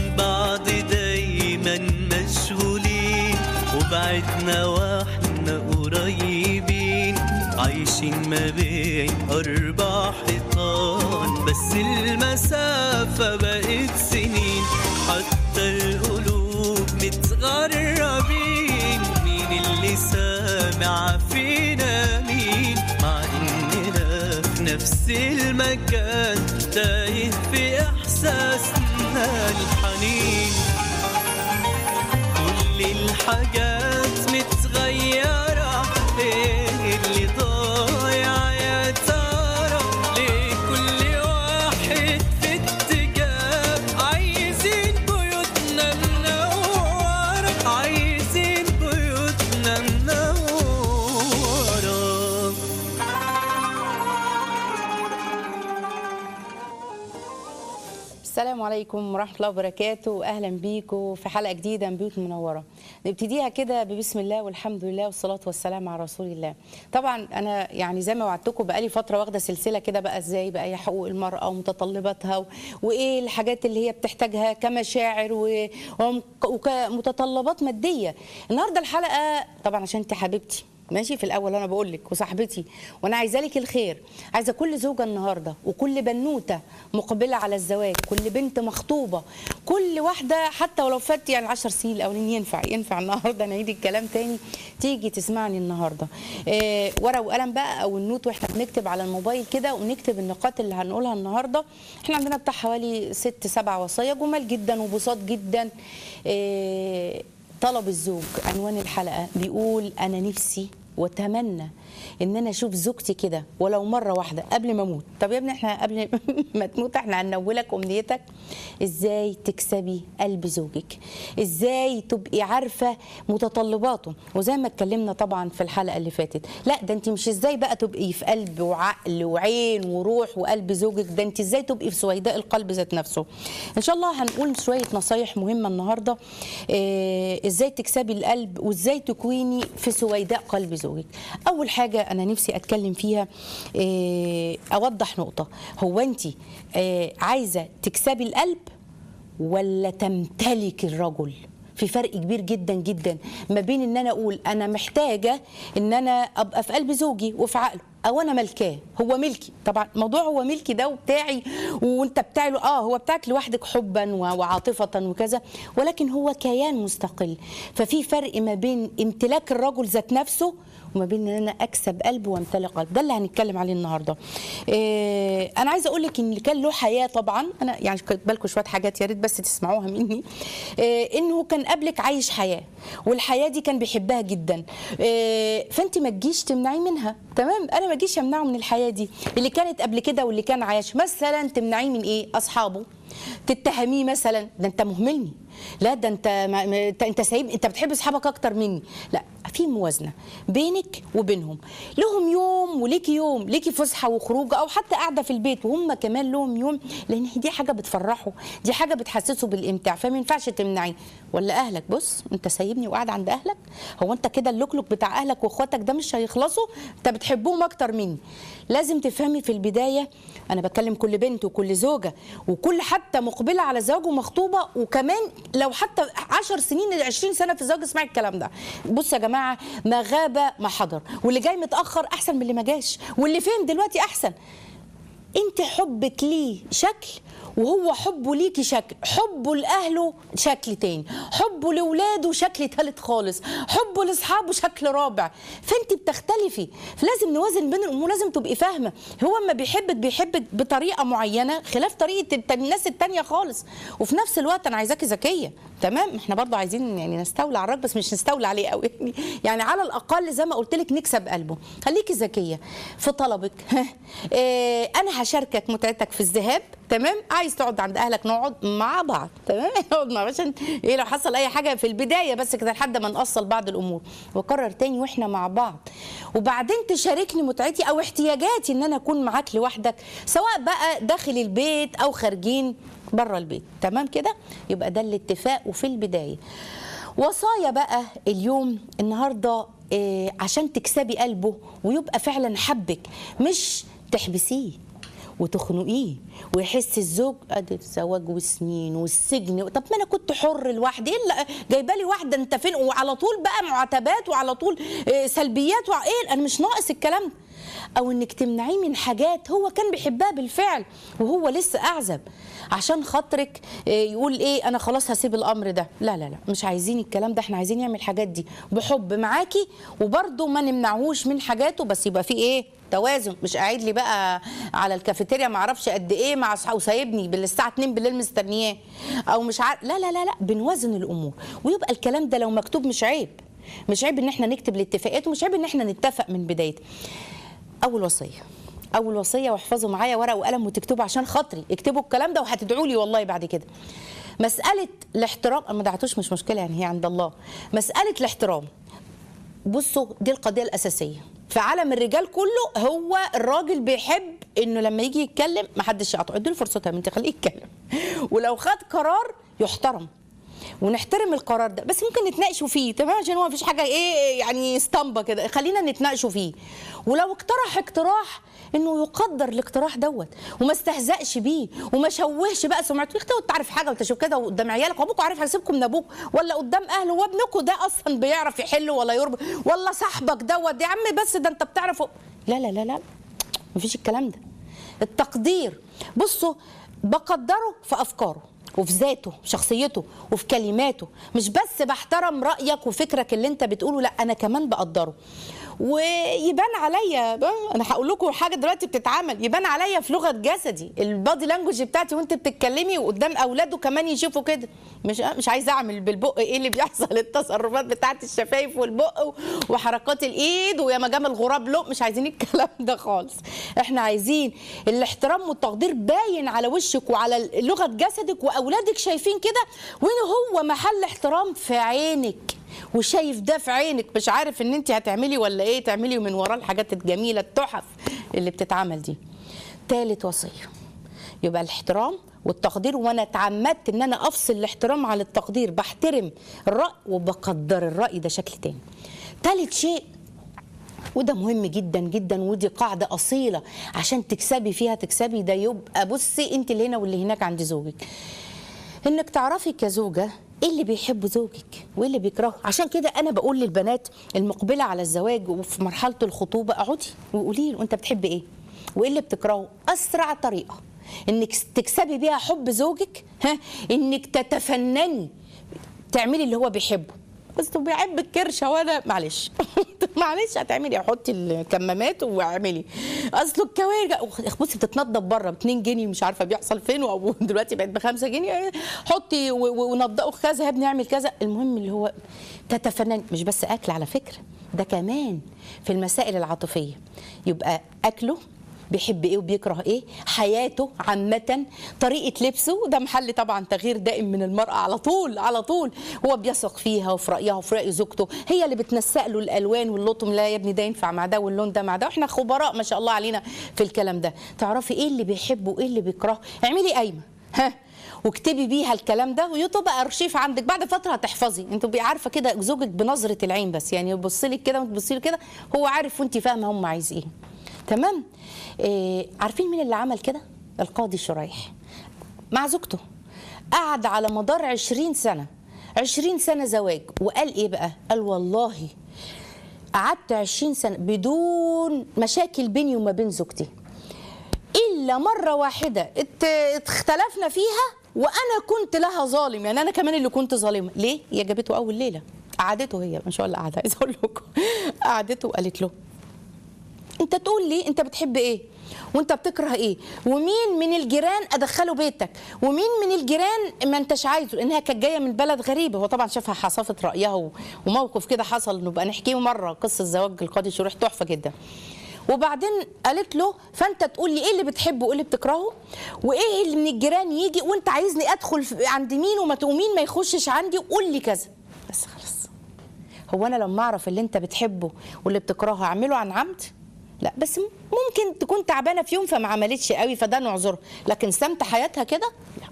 بعض دايما مشغولين وبعدنا واحنا قريبين عايشين ما بين أربع حيطان بس المسافة بقت سنين حتى القلوب متغربين مين اللي سامع فينا مين مع إننا في نفس المكان تايه في إحساسنا الحنين كل الحاجات متغيرة ايه اللي ضايع يا ترى ليه كل واحد في اتجاه عايزين بيوتنا منورة عايزين بيوتنا منورة السلام عليكم ورحمة الله وبركاته أهلا بيكم في حلقة جديدة من بيوت منورة نبتديها كده ببسم الله والحمد لله والصلاة والسلام على رسول الله طبعا أنا يعني زي ما وعدتكم بقالي فترة واخدة سلسلة كده بقى إزاي بقى هي حقوق المرأة ومتطلباتها و... وإيه الحاجات اللي هي بتحتاجها كمشاعر و... وم- وكمتطلبات مادية النهاردة الحلقة طبعا عشان أنت حبيبتي ماشي في الاول انا بقول لك وصاحبتي وانا عايزه لك الخير عايزه كل زوجه النهارده وكل بنوته مقبله على الزواج كل بنت مخطوبه كل واحده حتى ولو فات يعني 10 سنين الاولين ينفع ينفع النهارده نعيد الكلام تاني تيجي تسمعني النهارده إيه ورقه وقلم بقى او النوت واحنا بنكتب على الموبايل كده ونكتب النقاط اللي هنقولها النهارده احنا عندنا بتاع حوالي ست سبع وصايا جمال جدا وبساط جدا إيه طلب الزوج عنوان الحلقه بيقول انا نفسي واتمنى ان انا اشوف زوجتي كده ولو مره واحده قبل ما اموت طب يا ابني احنا قبل ما تموت احنا هننولك امنيتك ازاي تكسبي قلب زوجك ازاي تبقي عارفه متطلباته وزي ما اتكلمنا طبعا في الحلقه اللي فاتت لا ده انت مش ازاي بقى تبقي في قلب وعقل وعين وروح وقلب زوجك ده انت ازاي تبقي في سويداء القلب ذات نفسه ان شاء الله هنقول شويه نصايح مهمه النهارده إيه ازاي تكسبي القلب وازاي تكوني في سويداء قلب زوجك اول حاجه انا نفسي اتكلم فيها إيه اوضح نقطه هو انت إيه عايزه تكسبي القلب ولا تمتلك الرجل في فرق كبير جدا جدا ما بين ان انا اقول انا محتاجه ان انا ابقى في قلب زوجي وفي عقله او انا ملكاه هو ملكي طبعا موضوع هو ملكي ده وبتاعي وانت بتاعي له اه هو بتاعك لوحدك حبا و- وعاطفه وكذا ولكن هو كيان مستقل ففي فرق ما بين امتلاك الرجل ذات نفسه وما بين ان انا اكسب قلبه وامتلك قلب ده اللي هنتكلم عليه النهارده إيه انا عايزه اقول لك ان اللي كان له حياه طبعا انا يعني كنت بالكم شويه حاجات يا ريت بس تسمعوها مني إيه انه كان قبلك عايش حياه والحياه دي كان بيحبها جدا إيه فانت ما تجيش تمنعيه منها تمام انا ما اجيش امنعه من الحياه دي اللي كانت قبل كده واللي كان عايش مثلا تمنعيه من ايه اصحابه تتهميه مثلا ده انت مهملني لا ده انت ما ما- انت انت سايب انت بتحب اصحابك اكتر مني لا في موازنه بينك وبينهم لهم يوم وليكي يوم ليكي فسحه وخروج او حتى قاعده في البيت وهم كمان لهم يوم لان دي حاجه بتفرحه دي حاجه بتحسسه بالامتاع فما ينفعش تمنعيه ولا اهلك بص انت سايبني وقاعد عند اهلك هو انت كده اللوكلوك بتاع اهلك واخواتك ده مش هيخلصوا انت بتحبهم اكتر مني لازم تفهمي في البدايه انا بتكلم كل بنت وكل زوجه وكل حتى مقبله على زواج ومخطوبه وكمان لو حتى 10 سنين 20 سنه في الزواج اسمعي الكلام ده بص يا جماعه ما غاب ما حضر واللي جاي متاخر احسن من اللي ما جاش واللي فين دلوقتي احسن انت حبك ليه شكل وهو حبه ليكي شكل حبه لاهله شكل تاني حبه لاولاده شكل تالت خالص حبه لاصحابه شكل رابع فانت بتختلفي فلازم نوازن بين الامور لازم تبقي فاهمه هو اما بيحبك بيحبك بطريقه معينه خلاف طريقه الت- الناس التانية خالص وفي نفس الوقت انا عايزاكي ذكيه تمام احنا برضه عايزين يعني نستولى على الراجل بس مش نستولى عليه قوي يعني يعني على الاقل زي ما قلت لك نكسب قلبه خليكي ذكيه في طلبك إيه انا هشاركك متعتك في الذهاب تمام عايز تقعد عند اهلك نقعد مع بعض تمام نقعد مع عشان ايه لو حصل اي حاجه في البدايه بس كده لحد ما نأصل بعض الامور واكرر تاني واحنا مع بعض وبعدين تشاركني متعتي او احتياجاتي ان انا اكون معاك لوحدك سواء بقى داخل البيت او خارجين بره البيت تمام كده يبقى ده الاتفاق وفي البدايه وصايا بقى اليوم النهارده إيه عشان تكسبي قلبه ويبقى فعلا حبك مش تحبسيه وتخنقيه ويحس الزوج ادي الزواج وسنين والسجن طب ما انا كنت حر لوحدي ايه اللي- جايبه لي واحده انت فين وعلى طول بقى معاتبات وعلى طول آه، سلبيات وع- ايه انا مش ناقص الكلام ده او انك تمنعيه من حاجات هو كان بيحبها بالفعل وهو لسه اعزب عشان خاطرك آه، يقول ايه انا خلاص هسيب الامر ده لا لا لا مش عايزين الكلام ده احنا عايزين يعمل الحاجات دي بحب معاكي وبرده ما نمنعهوش من حاجاته بس يبقى في ايه توازن مش قاعد لي بقى على الكافيتيريا ما اعرفش قد ايه مع اصحابه وسايبني بالساعه 2 بالليل مستنياه او مش عارف لا لا لا لا بنوازن الامور ويبقى الكلام ده لو مكتوب مش عيب مش عيب ان احنا نكتب الاتفاقات ومش عيب ان احنا نتفق من بدايتها اول وصيه اول وصيه واحفظوا معايا ورقه وقلم وتكتبوا عشان خاطري اكتبوا الكلام ده وهتدعوا لي والله بعد كده مساله الاحترام أنا ما دعتوش مش مشكله يعني هي عند الله مساله الاحترام بصوا دي القضيه الاساسيه في عالم الرجال كله هو الراجل بيحب انه لما يجي يتكلم ما حدش يقطعه اديله فرصته يا بنتي خليه يتكلم ولو خد قرار يحترم ونحترم القرار ده بس ممكن نتناقشوا فيه تمام عشان هو مفيش حاجه ايه يعني اسطمبه كده خلينا نتناقشوا فيه ولو اقترح اقتراح انه يقدر الاقتراح دوت وما استهزأش بيه وما شوهش بقى سمعته اختي وانت عارف حاجه وانت شوف كده قدام عيالك وابوك عارف هيسيبكم من ابوك ولا قدام اهله وابنكم ده اصلا بيعرف يحل ولا يربط ولا صاحبك دوت يا عم بس ده انت بتعرفه لا لا لا لا مفيش الكلام ده التقدير بصوا بقدره في افكاره وفي ذاته في شخصيته وفي كلماته مش بس بحترم رايك وفكرك اللي انت بتقوله لا انا كمان بقدره ويبان عليا انا هقول لكم حاجه دلوقتي بتتعمل يبان عليا في لغه جسدي البادي لانجوج بتاعتي وانت بتتكلمي وقدام اولاده كمان يشوفوا كده مش مش عايزه اعمل بالبق ايه اللي بيحصل التصرفات بتاعت الشفايف والبق وحركات الايد ويا ما جام الغراب له مش عايزين الكلام ده خالص احنا عايزين الاحترام والتقدير باين على وشك وعلى لغه جسدك واولادك شايفين كده وان هو محل احترام في عينك وشايف ده في عينك مش عارف ان انت هتعملي ولا ايه تعملي من وراه الحاجات الجميله التحف اللي بتتعمل دي تالت وصيه يبقى الاحترام والتقدير وانا اتعمدت ان انا افصل الاحترام عن التقدير بحترم الراي وبقدر الراي ده شكل تاني تالت شيء وده مهم جدا جدا ودي قاعدة أصيلة عشان تكسبي فيها تكسبي ده يبقى بصي انت اللي هنا واللي هناك عند زوجك انك تعرفي كزوجة ايه اللي بيحب زوجك وايه اللي بيكرهه عشان كده انا بقول للبنات المقبله على الزواج وفي مرحله الخطوبه اقعدي وقولي له انت بتحب ايه وايه اللي بتكرهه اسرع طريقه انك تكسبي بيها حب زوجك ها انك تتفنني تعملي اللي هو بيحبه بس تبقي بيحب الكرشه وانا معلش معلش هتعملي حطي الكمامات واعملي اصل الكوارع بصي بتتنضف بره ب 2 جنيه مش عارفه بيحصل فين ودلوقتي بقت ب 5 جنيه حطي و- و- ونضقوا كذا يا ابني اعمل كذا المهم اللي هو تتفنن مش بس اكل على فكره ده كمان في المسائل العاطفيه يبقى اكله بيحب ايه وبيكره ايه حياته عامة طريقة لبسه ده محل طبعا تغيير دائم من المرأة على طول على طول هو بيثق فيها وفي رأيها وفي رأي زوجته هي اللي بتنسق له الألوان واللطم لا يا ابني ده ينفع مع ده واللون ده مع ده واحنا خبراء ما شاء الله علينا في الكلام ده تعرفي ايه اللي بيحبه وايه اللي بيكرهه اعملي قايمة ها واكتبي بيها الكلام ده ويطبق ارشيف عندك بعد فتره هتحفظي انت تبقي عارفه كده زوجك بنظره العين بس يعني يبص لك كده وانت تبصي له كده هو عارف وانت فاهمه هم عايز ايه تمام إيه عارفين مين اللي عمل كده القاضي شريح مع زوجته قعد على مدار عشرين سنة عشرين سنة زواج وقال ايه بقى قال والله قعدت عشرين سنة بدون مشاكل بيني وما بين زوجتي الا مره واحده ات- اختلفنا فيها وانا كنت لها ظالم يعني انا كمان اللي كنت ظالمه ليه هي جابته اول ليله قعدته هي مش هقول قعدها عايزه اقول لكم قعدته وقالت له انت تقول لي انت بتحب ايه وانت بتكره ايه ومين من الجيران ادخله بيتك ومين من الجيران ما انتش عايزه لانها كانت جايه من بلد غريبه هو طبعا شافها حصافه رايها و- وموقف كده حصل نبقى نحكيه مره قصه زواج القاضي شريح تحفه جدا وبعدين قالت له فانت تقول لي ايه اللي بتحبه وايه اللي بتكرهه وايه اللي من الجيران يجي وانت عايزني ادخل في- عند مين وما ومين ما يخشش عندي وقول لي كذا بس خلاص هو انا لما اعرف اللي انت بتحبه واللي بتكرهه اعمله عن عمد لا بس ممكن تكون تعبانه في يوم فما عملتش قوي فده نعذرها لكن سمت حياتها كده لا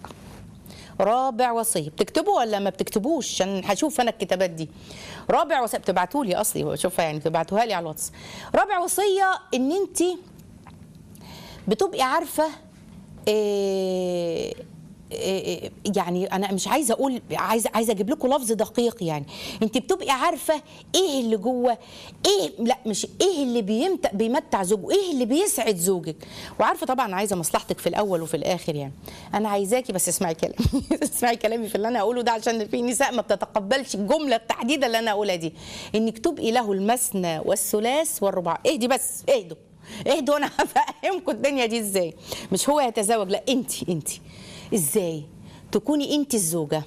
رابع وصيه بتكتبوا ولا ما بتكتبوش عشان هشوف انا الكتابات دي رابع وصيه بتبعتوا لي اصلي بشوفها يعني بتبعتوها لي على الواتس رابع وصيه ان انت بتبقي عارفه إيه إيه يعني انا مش عايزه اقول عايزه عايزه اجيب لكم لفظ دقيق يعني انت بتبقي عارفه ايه اللي جوه ايه لا مش ايه اللي بيمتع بيمتع زوجه ايه اللي بيسعد زوجك وعارفه طبعا عايزه مصلحتك في الاول وفي الاخر يعني انا عايزاكي بس اسمعي كلامي اسمعي كلامي في اللي انا اقوله ده عشان في نساء ما بتتقبلش الجمله التحديدا اللي انا اقولها دي انك تبقي له المثنى والثلاث والرباع اهدي بس اهدوا اهدوا انا هفهمكم الدنيا دي ازاي مش هو يتزوج لا انت انت ازاي تكوني انت الزوجه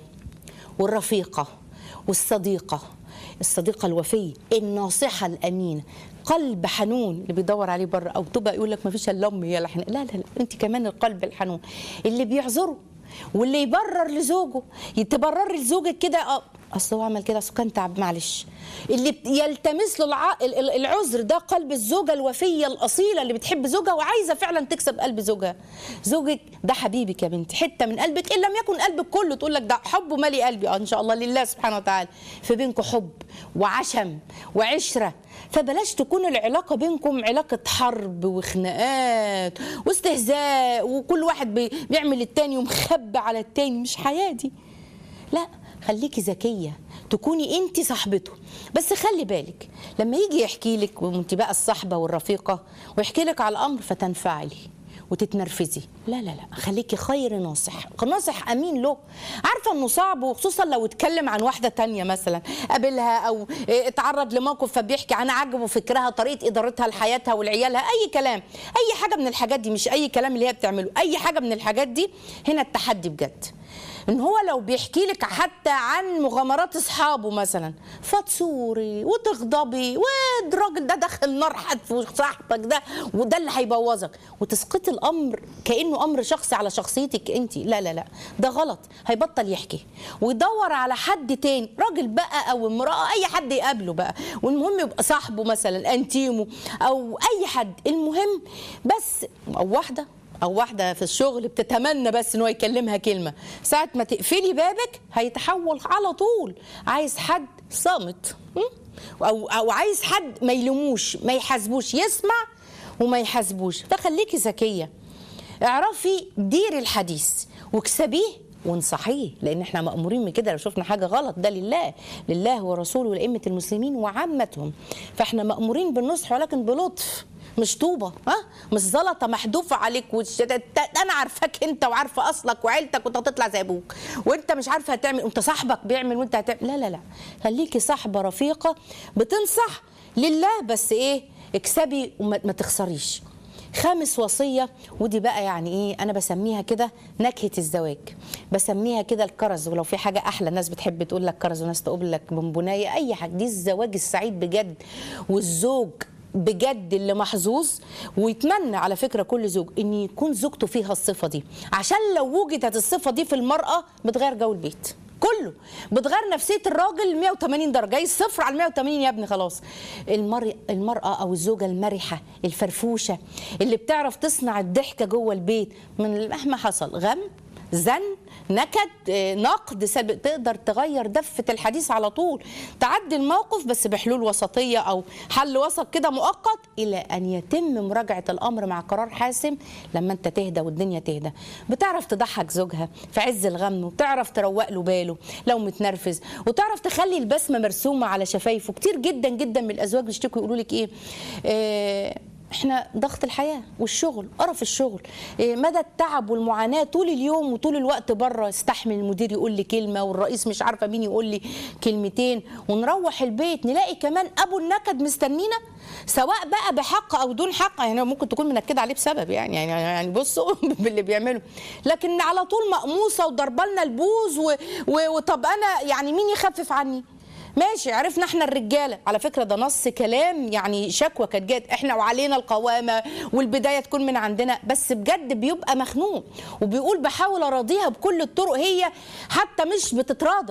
والرفيقه والصديقه الصديقه الوفيه الناصحه الامينه قلب حنون اللي بيدور عليه بره او تبقى يقول لك ما فيش الا امي هي الحنون لا لا لا انت كمان القلب الحنون اللي بيعذره واللي يبرر لزوجه تبرر لزوجك كده اه اصل هو عمل كده اصل كان تعب معلش اللي بت- يلتمس له الع... ال- ال- العذر ده قلب الزوجه الوفيه الاصيله اللي بتحب زوجها وعايزه فعلا تكسب قلب زوجها زوجك ده حبيبك يا بنتي حته من قلبك ان لم يكن قلبك كله تقول لك ده حبه مالي قلبي اه ان شاء الله لله سبحانه وتعالى في بينكم حب وعشم وعشره فبلاش تكون العلاقه بينكم علاقه حرب وخناقات واستهزاء وكل واحد بي- بيعمل التاني ومخبي على التاني مش حياه دي لا خليكي ذكيه تكوني انت صاحبته بس خلي بالك لما يجي يحكي لك وانت بقى الصاحبه والرفيقه ويحكي لك على الامر فتنفعلي وتتنرفزي لا لا لا خليكي خير ناصح ناصح امين له عارفه انه صعب وخصوصا لو اتكلم عن واحده تانية مثلا قابلها او اه، اتعرض لموقف فبيحكي عن عجبه فكرها طريقه ادارتها لحياتها ولعيالها اي كلام اي حاجه من الحاجات دي مش اي كلام اللي هي بتعمله اي حاجه من الحاجات دي هنا التحدي بجد ان هو لو بيحكي لك حتى عن مغامرات اصحابه مثلا فتصوري وتغضبي والراجل ده دخل نار حتف صاحبك ده وده اللي هيبوظك وتسقطي الامر كانه امر شخصي على شخصيتك انت لا لا لا ده غلط هيبطل يحكي ويدور على حد تاني راجل بقى او امراه اي حد يقابله بقى والمهم يبقى صاحبه مثلا انتيمه او اي حد المهم بس او واحده او واحده في الشغل بتتمنى بس ان هو يكلمها كلمه ساعه ما تقفلي بابك هيتحول على طول عايز حد صامت م? او او عايز حد ما يلوموش ما يحاسبوش يسمع وما يحاسبوش فخليكي ذكيه اعرفي ديري الحديث واكسبيه وانصحيه لان احنا مامورين من كده لو شفنا حاجه غلط ده لله لله ورسوله ولائمه المسلمين وعامتهم فاحنا مامورين بالنصح ولكن بلطف مش طوبه ها مش زلطه محذوفه عليك وش... انا عارفاك انت وعارفه اصلك وعيلتك وانت هتطلع زي ابوك وانت مش عارفه هتعمل انت صاحبك بيعمل وانت هتعمل لا لا لا خليكي صاحبه رفيقه بتنصح لله بس ايه اكسبي وما ما تخسريش خامس وصية ودي بقى يعني ايه انا بسميها كده نكهة الزواج بسميها كده الكرز ولو في حاجة احلى ناس بتحب تقول لك كرز وناس تقول لك بونبوناية اي حاجة دي الزواج السعيد بجد والزوج بجد اللي محظوظ ويتمنى على فكره كل زوج ان يكون زوجته فيها الصفه دي عشان لو وجدت الصفه دي في المراه بتغير جو البيت كله بتغير نفسيه الراجل 180 درجه جاي الصفر على 180 يا ابني خلاص المر... المراه او الزوجه المرحه الفرفوشه اللي بتعرف تصنع الضحكه جوه البيت من مهما حصل غم زن نكد آه، نقد سلبي تقدر تغير دفة الحديث على طول تعدي الموقف بس بحلول وسطية أو حل وسط كده مؤقت إلى أن يتم مراجعة الأمر مع قرار حاسم لما أنت تهدى والدنيا تهدى بتعرف تضحك زوجها في عز الغم وتعرف تروق له باله لو متنرفز وتعرف تخلي البسمة مرسومة على شفايفه كتير جدا جدا من الأزواج بيشتكوا يقولوا لك إيه آه احنا ضغط الحياه والشغل قرف الشغل إيه مدى التعب والمعاناه طول اليوم وطول الوقت بره استحمل المدير يقول لي كلمه والرئيس مش عارفه مين يقول لي كلمتين ونروح البيت نلاقي كمان ابو النكد مستنينا سواء بقى بحق او دون حق يعني ممكن تكون منكده عليه بسبب يعني يعني يعني بصوا باللي بيعمله لكن على طول مقموصه وضربلنا البوز و- و- وطب انا يعني مين يخفف عني ماشي عرفنا احنا الرجاله على فكره ده نص كلام يعني شكوى كانت جت احنا وعلينا القوامه والبدايه تكون من عندنا بس بجد بيبقى مخنوق وبيقول بحاول اراضيها بكل الطرق هي حتى مش بتتراضى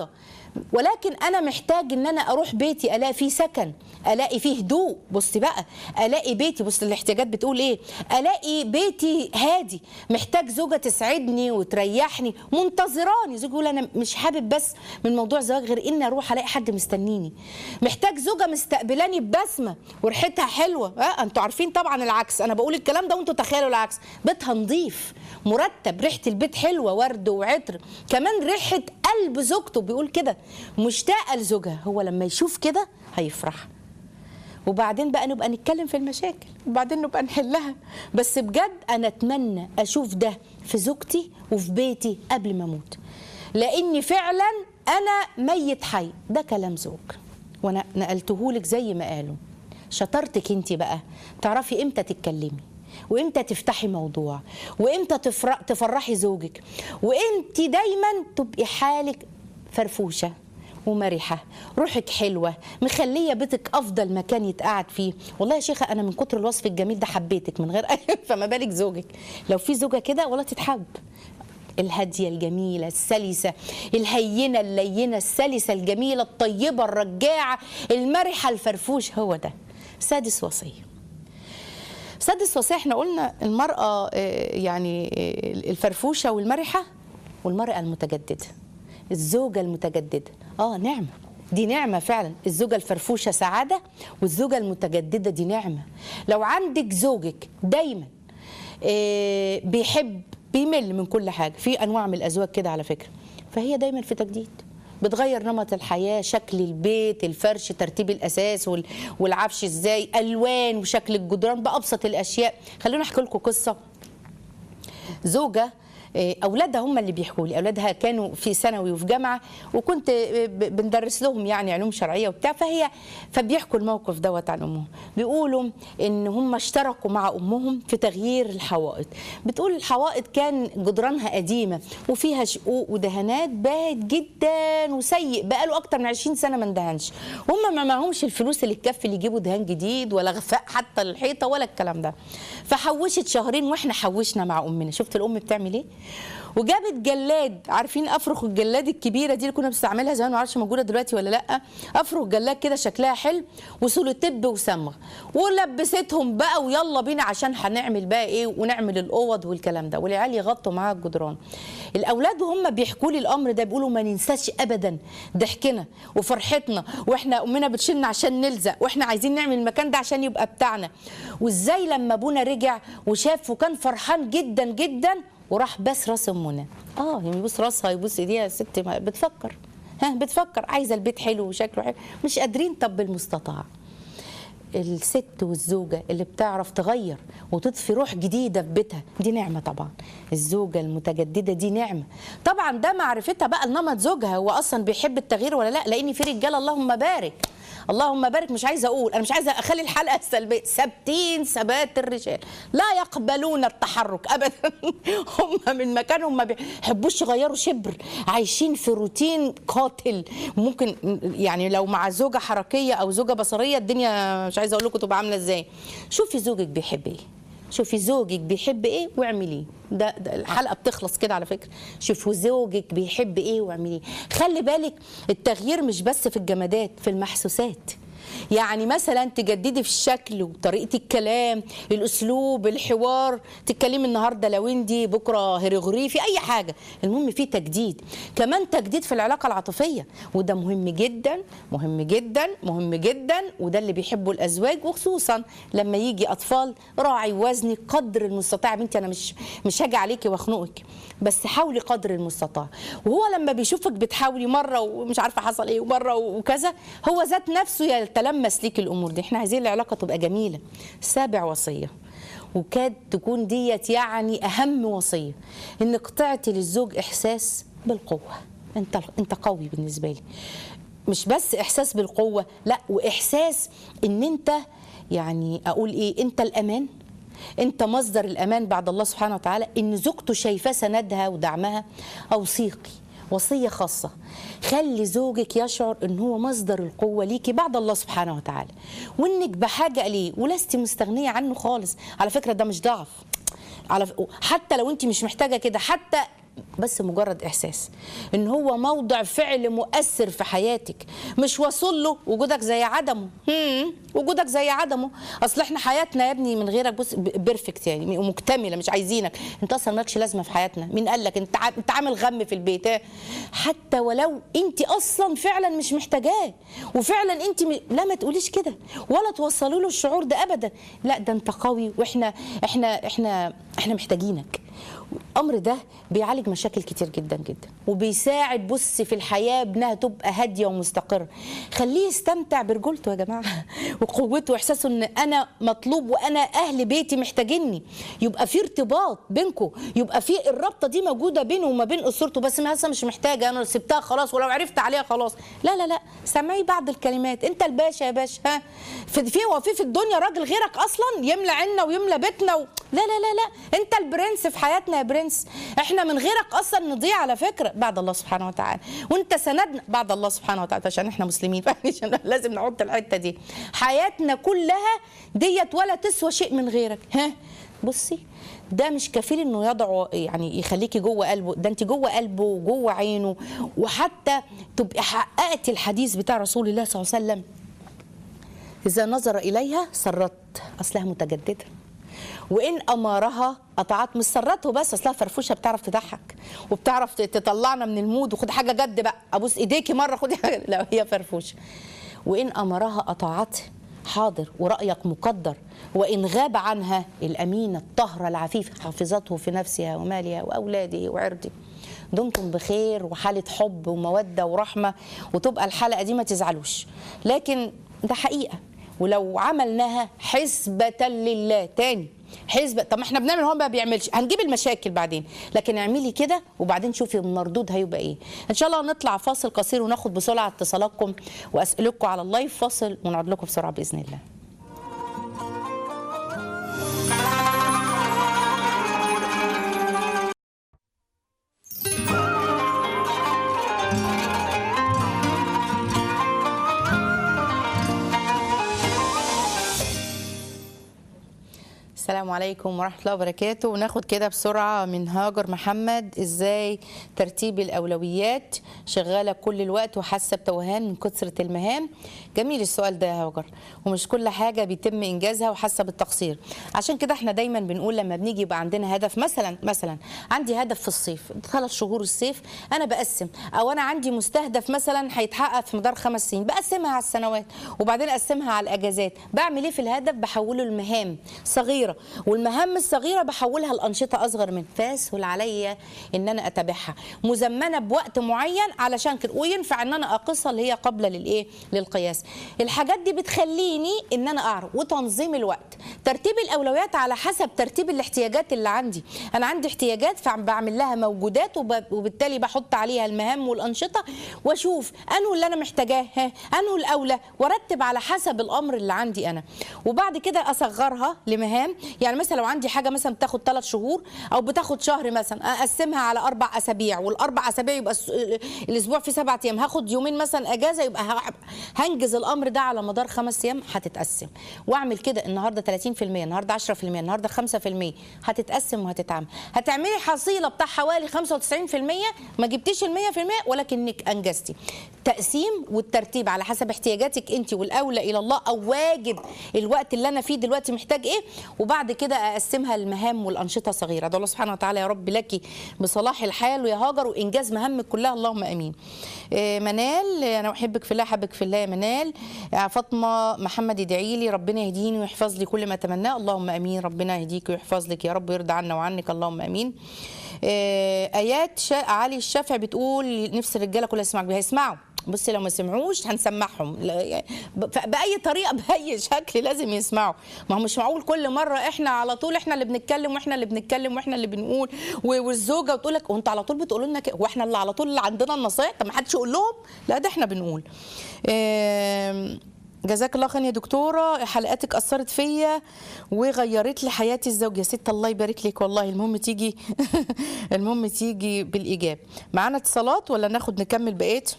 ولكن انا محتاج ان انا اروح بيتي الاقي فيه سكن الاقي فيه هدوء بصي بقى الاقي بيتي بص الاحتياجات بتقول ايه الاقي بيتي هادي محتاج زوجه تسعدني وتريحني منتظراني زوجي يقول انا مش حابب بس من موضوع زواج غير اني اروح الاقي حد مستنيني محتاج زوجه مستقبلاني ببسمه وريحتها حلوه اه انتوا عارفين طبعا العكس انا بقول الكلام ده وانتوا تخيلوا العكس بيتها نظيف مرتب ريحه البيت حلوه ورد وعطر كمان ريحه قلب زوجته بيقول كده مشتاقه لزوجها هو لما يشوف كده هيفرح وبعدين بقى نبقى نتكلم في المشاكل وبعدين نبقى نحلها بس بجد انا اتمنى اشوف ده في زوجتي وفي بيتي قبل ما اموت لاني فعلا انا ميت حي ده كلام زوج وانا نقلته لك زي ما قالوا شطارتك انت بقى تعرفي امتى تتكلمي وامتى تفتحي موضوع وامتى تفرح تفرحي زوجك وانت دايما تبقي حالك فرفوشه ومرحه روحك حلوه مخليه بيتك افضل مكان يتقعد فيه والله يا شيخه انا من كتر الوصف الجميل ده حبيتك من غير اي فما بالك زوجك لو في زوجه كده والله تتحب الهادية الجميلة السلسة الهينة اللينة السلسة الجميلة الطيبة الرجاعة المرحة الفرفوش هو ده سادس وصية سادس وصية احنا قلنا المرأة آه، يعني آه، الفرفوشة والمرحة والمرأة المتجددة الزوجة المتجددة اه نعمة دي نعمة فعلا الزوجة الفرفوشة سعادة والزوجة المتجددة دي نعمة لو عندك زوجك دايما آه، بيحب بيمل من كل حاجة في أنواع من الأزواج كده على فكرة فهي دايما في تجديد بتغير نمط الحياة شكل البيت الفرش ترتيب الأساس وال- والعفش إزاي ألوان وشكل الجدران بأبسط الأشياء خلونا أحكي لكم قصة زوجة آه، اولادها هم اللي بيحكوا لي اولادها كانوا في ثانوي وفي جامعه وكنت آه، ب- بندرس لهم يعني علوم شرعيه وبتاع فهي فبيحكوا الموقف دوت عن امهم بيقولوا ان هم اشتركوا مع امهم في تغيير الحوائط بتقول الحوائط كان جدرانها قديمه وفيها شقوق ودهانات باهت جدا وسيء بقاله اكتر من 20 سنه ما اندهنش هم ما معهمش الفلوس اللي تكفي اللي يجيبوا دهان جديد ولا غفاء حتى للحيطه ولا الكلام ده فحوشت شهرين واحنا حوشنا مع امنا شفت الام بتعمل ايه وجابت جلاد عارفين افرخ الجلاد الكبيره دي اللي كنا بنستعملها زمان ما اعرفش موجوده دلوقتي ولا لا افرخ جلاد كده شكلها حلو وسولوتيب وصمغ ولبستهم بقى ويلا بينا عشان هنعمل بقى ايه ونعمل الاوض والكلام ده والعيال يغطوا معاها الجدران الاولاد وهم بيحكوا لي الامر ده بيقولوا ما ننساش ابدا ضحكنا وفرحتنا واحنا امنا بتشيلنا عشان نلزق واحنا عايزين نعمل المكان ده عشان يبقى بتاعنا وازاي لما ابونا رجع وشاف وكان فرحان جدا جدا وراح بس راس امنا اه يعني يبوس راسها يبوس ايديها يا ست ما- بتفكر ها بتفكر عايزه البيت حلو وشكله حلو مش قادرين طب بالمستطاع الست والزوجة اللي بتعرف تغير وتضفي روح جديدة في بيتها دي نعمة طبعا الزوجة المتجددة دي نعمة طبعا ده معرفتها بقى لنمط زوجها هو أصلا بيحب التغيير ولا لا لأن في رجالة اللهم بارك اللهم بارك مش عايزه اقول انا مش عايزه اخلي الحلقه سلبيه ثابتين ثبات الرجال لا يقبلون التحرك ابدا هم من مكانهم ما بيحبوش يغيروا شبر عايشين في روتين قاتل ممكن يعني لو مع زوجه حركيه او زوجه بصريه الدنيا مش عايزه اقول لكم تبقى عامله ازاي شوفي زوجك بيحب ايه شوفي زوجك بيحب ايه واعمليه ده, ده الحلقه بتخلص كده على فكره شوفوا زوجك بيحب ايه واعمليه خلي بالك التغيير مش بس في الجمادات في المحسوسات يعني مثلا تجددي في الشكل وطريقه الكلام الاسلوب الحوار تتكلمي النهارده لويندي بكره هيروغليفي اي حاجه المهم في تجديد كمان تجديد في العلاقه العاطفيه وده مهم جدا مهم جدا مهم جدا وده اللي بيحبه الازواج وخصوصا لما يجي اطفال راعي وزني قدر المستطاع يا بنتي انا مش مش هاجي عليكي واخنقك بس حاولي قدر المستطاع وهو لما بيشوفك بتحاولي مره ومش عارفه حصل ايه ومره وكذا هو ذات نفسه يتلمس ليك الامور دي احنا عايزين العلاقه تبقى جميله سابع وصيه وكاد تكون ديت يعني اهم وصيه انك تعطي للزوج احساس بالقوه انت انت قوي بالنسبه لي مش بس احساس بالقوه لا واحساس ان انت يعني اقول ايه انت الامان انت مصدر الامان بعد الله سبحانه وتعالى ان زوجته شايفاه سندها ودعمها اوصيقي وصيه خاصه خلي زوجك يشعر ان هو مصدر القوه ليكي بعد الله سبحانه وتعالى وانك بحاجه اليه ولست مستغنيه عنه خالص على فكره ده مش ضعف على ف... حتى لو انت مش محتاجه كده حتى بس مجرد احساس ان هو موضع فعل مؤثر في حياتك مش واصل له وجودك زي عدمه هم، وجودك زي عدمه اصل احنا حياتنا يا ابني من غيرك بص بيرفكت يعني ومكتمله مش عايزينك انت اصلا مالكش لازمه في حياتنا مين قال لك انت ع- انت عامل غم في البيت ها؟ حتى ولو انت اصلا فعلا مش محتاجاه وفعلا انت م... لا ما تقوليش كده ولا توصلوا له الشعور ده ابدا لا ده انت قوي واحنا احنا احنا احنا محتاجينك الامر ده بيعالج مشاكل كتير جدا جدا وبيساعد بص في الحياه بانها تبقى هاديه ومستقره خليه يستمتع برجولته يا جماعه وقوته واحساسه ان انا مطلوب وانا اهل بيتي محتاجيني يبقى في ارتباط بينكم يبقى في الرابطه دي موجوده بينه وما بين اسرته بس ما لسه مش محتاجه انا سبتها خلاص ولو عرفت عليها خلاص لا لا لا سمعي بعض الكلمات انت الباشا يا باشا ها في في هو في في الدنيا راجل غيرك اصلا يملى عنا ويملى بيتنا و... لا لا لا لا انت البرنس في حياتنا يا برنس احنا من غيرك اصلا نضيع على فكره بعد الله سبحانه وتعالى وانت سندنا بعد الله سبحانه وتعالى عشان احنا مسلمين عشان لازم نحط الحته دي حياتنا كلها ديت ولا تسوى شيء من غيرك ها بصي ده مش كفيل انه يضع يعني يخليكي جوه قلبه ده انت جوه قلبه وجوه عينه وحتى تبقي حققتي الحديث بتاع رسول الله صلى الله عليه وسلم إذا نظر إليها سرت أصلها متجددة وإن أمارها قطعت مش سرته بس أصلها فرفوشة بتعرف تضحك وبتعرف تطلعنا من المود وخد حاجة جد بقى أبوس إيديكي مرة خدي حاجة لا هي فرفوشة وإن أمرها قطعته حاضر ورأيك مقدر وإن غاب عنها الأمينة الطهرة العفيفة حافظته في نفسها ومالها وأولاده وعرضه دمتم بخير وحالة حب ومودة ورحمة وتبقى الحلقة دي ما تزعلوش لكن ده حقيقة ولو عملناها حسبة لله تاني حسبة طب ما احنا بنعمل هو ما بيعملش هنجيب المشاكل بعدين لكن اعملي كده وبعدين شوفي المردود هيبقى ايه ان شاء الله نطلع فاصل قصير وناخد بسرعه اتصالاتكم واسئلتكم على اللايف فاصل ونقعد لكم بسرعه باذن الله السلام عليكم ورحمة الله وبركاته وناخد كده بسرعة من هاجر محمد ازاي ترتيب الأولويات شغالة كل الوقت وحاسة بتوهان من كثرة المهام جميل السؤال ده يا هاجر ومش كل حاجة بيتم إنجازها وحاسة بالتقصير عشان كده احنا دايما بنقول لما بنيجي يبقى عندنا هدف مثلا مثلا عندي هدف في الصيف ثلاث شهور الصيف أنا بقسم أو أنا عندي مستهدف مثلا هيتحقق في مدار خمس سنين بقسمها على السنوات وبعدين أقسمها على الأجازات بعمل إيه في الهدف بحوله لمهام صغيرة والمهام الصغيره بحولها لانشطه اصغر من فاسهل عليا ان انا اتابعها مزمنه بوقت معين علشان كده وينفع ان انا اقصها اللي هي قابله للايه للقياس الحاجات دي بتخليني ان انا اعرف وتنظيم الوقت ترتيب الاولويات على حسب ترتيب الاحتياجات اللي عندي انا عندي احتياجات فبعمل لها موجودات وب- وبالتالي بحط عليها المهام والانشطه واشوف انه اللي انا محتاجاه ها انه الاولى وارتب على حسب الامر اللي عندي انا وبعد كده اصغرها لمهام يعني مثلا لو عندي حاجه مثلا بتاخد ثلاث شهور او بتاخد شهر مثلا اقسمها على اربع اسابيع والاربع اسابيع يبقى الس- الاسبوع فيه سبعة ايام هاخد يومين مثلا اجازه يبقى ه- هنجز الامر ده على مدار خمس ايام هتتقسم واعمل كده النهارده 30% النهارده 10% النهارده 5% هتتقسم وهتتعمل هتعملي حصيله بتاع حوالي 95% ما جبتيش ال 100% ولكنك انجزتي التقسيم والترتيب على حسب احتياجاتك انت والاولى الى الله او واجد الوقت اللي انا فيه دلوقتي محتاج ايه وبعد كده اقسمها لمهام والانشطه صغيره ده الله سبحانه وتعالى يا رب لك بصلاح الحال ويا هاجر وانجاز مهامك كلها اللهم امين إيه، منال انا احبك في الله احبك في الله يا منال آه، فاطمه محمد ادعي لي ربنا يهديني ويحفظ لي كل ما اتمناه اللهم امين ربنا يهديك ويحفظ لك يا رب ويرضى عنا وعنك اللهم امين آه، ايات شا... علي الشافعي بتقول نفس الرجاله كلها تسمعك بيها يسمعوا بصي لو ما سمعوش هنسمعهم لا، يعني ب- ف- باي طريقه باي شكل لازم يسمعوا ما هو مش معقول كل مره احنا على طول احنا اللي بنتكلم واحنا اللي بنتكلم واحنا اللي بنقول و- والزوجه بتقول لك وانت على طول بتقولوا لنا كده واحنا اللي على طول اللي عندنا النصائح طب ما حدش يقول لهم لا ده احنا بنقول آم، جزاك الله خير يا دكتوره حلقاتك اثرت فيا وغيرت لي حياتي الزوجيه ست الله يبارك لك والله المهم تيجي المهم تيجي بالايجاب معانا اتصالات ولا ناخد نكمل بقيت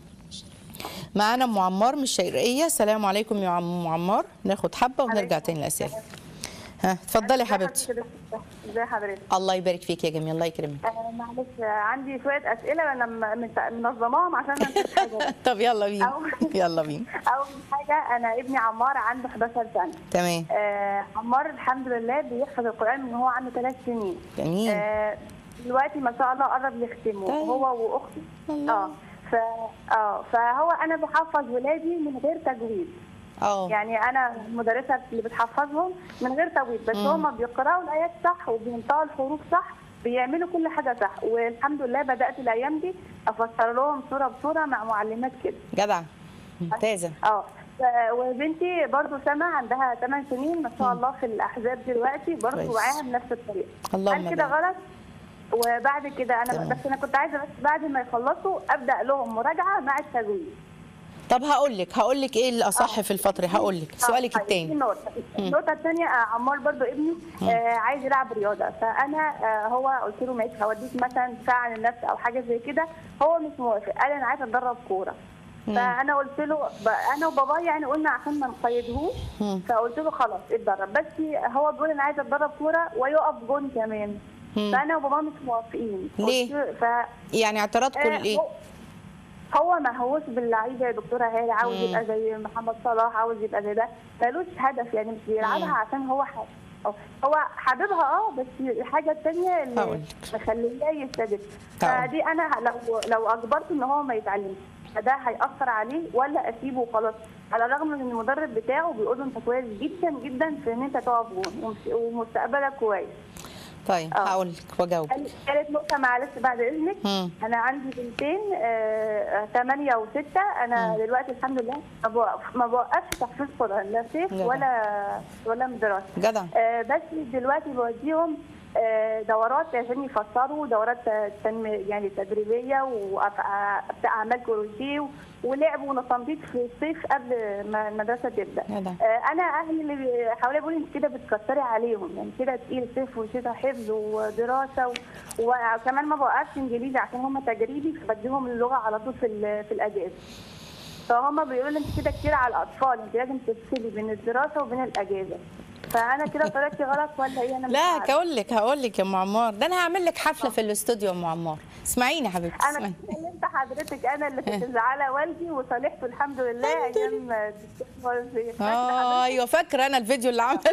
معانا ام عمار من الشرقيه السلام عليكم يا عم عمار ناخد حبه ونرجع تاني للاسئله ها اتفضلي يا حبيبتي ازي حضرتك الله يبارك فيك يا جميل الله يكرمك آه، معلش آه، عندي شويه اسئله انا م- مت- منظماهم عشان ما انساش حاجه طب يلا بينا أو- يلا بينا اول حاجه انا ابني عمار عنده 11 سنه تمام آه عمار الحمد لله بيحفظ القران من هو عنده ثلاث سنين جميل آه دلوقتي ما شاء الله قرب يختمه طيب. هو واختي الله. اه ف اه فهو انا بحفظ ولادي من غير تجويد اه يعني انا المدرسه اللي بتحفظهم من غير تجويد بس مم. هم بيقراوا الايات صح وبينطقوا الحروف صح بيعملوا كل حاجه صح والحمد لله بدات الايام دي افسر لهم صوره بصوره مع معلمات كده جدع ممتازه اه ف- وبنتي برضو سما عندها 8 سنين ما شاء الله في الاحزاب دلوقتي برضو كويس. معاها بنفس الطريقه اللهم هل كده بارك. غلط وبعد كده انا تمام. بس انا كنت عايزه بس بعد ما يخلصوا ابدا لهم مراجعه مع التجويد طب هقول لك هقول لك ايه الاصح في الفتره هقول لك سؤالك آه، دي الثاني النقطة النقطة الثانية آه، عمار برضو ابني آه عايز يلعب رياضة فأنا آه هو قلت له ماشي هوديك مثلا ساعة عن النفس أو حاجة زي كده هو مش موافق قال أنا عايز أتدرب كورة فأنا قلت له ب- أنا وبابا يعني قلنا عشان ما نقيدهوش مم. فقلت له خلاص اتدرب بس هو بيقول أنا عايز أتدرب كورة ويقف جون كمان مم. فأنا وبابا مش موافقين ليه؟ قلت- ف يعني اعتراضكم آه، لايه هو- هو ما هوش باللعيبه يا دكتوره هاله عاوز مم. يبقى زي محمد صلاح عاوز يبقى زي ده ملوش هدف يعني مش بيلعبها مم. عشان هو حابب هو حاببها اه بس الحاجه الثانيه هقول اللي لك. مخليه يستجد هقول. فدي انا لو لو اجبرته ان هو ما يتعلمش فده هيأثر عليه ولا اسيبه وخلاص على الرغم من ان المدرب بتاعه بيقول له انت كويس جدا جدا في ان انت تقف جون ومس- ومستقبلك كويس طيب آه. هقول لك واجاوب ثالث نقطة معلش بعد إذنك مم. أنا عندي بنتين آه، ثمانية وستة أنا دلوقتي الحمد لله ما بوقف- ما بوقفش تحفيظ قرآن لا صيف جدع. ولا ولا دراسة جدع آه، بس دلوقتي بوديهم آه، دورات عشان يفسروا دورات تنمي يعني تدريبيه واعمال كروشيه ولعب ونطنطيط في الصيف قبل ما المدرسه تبدا جدع. آه، انا اهلي اللي بي- حواليا بيقولوا انت كده بتكتري عليهم يعني كده تقيل صيف وشتاء حفظ ودراسه و... وكمان ما بوقفش انجليزي عشان هم تجريبي فبديهم اللغه على طول في ال- في الاجازه فهم بيقولوا لي انت كده كتير على الاطفال انت لازم تفصلي بين الدراسه وبين الاجازه فانا كده طريقتي غلط ولا ايه انا مش لا عارفة. هقول لك هقول لك يا ام عمار ده انا هعمل لك حفله في الاستوديو يا ام عمار اسمعيني يا حبيبتي انا اسمعيني كلمت حضرتك انا اللي كنت مزعله والدي وصالحته الحمد لله ايام الدكتور مرزي. اه ايوه فاكره انا الفيديو اللي عمل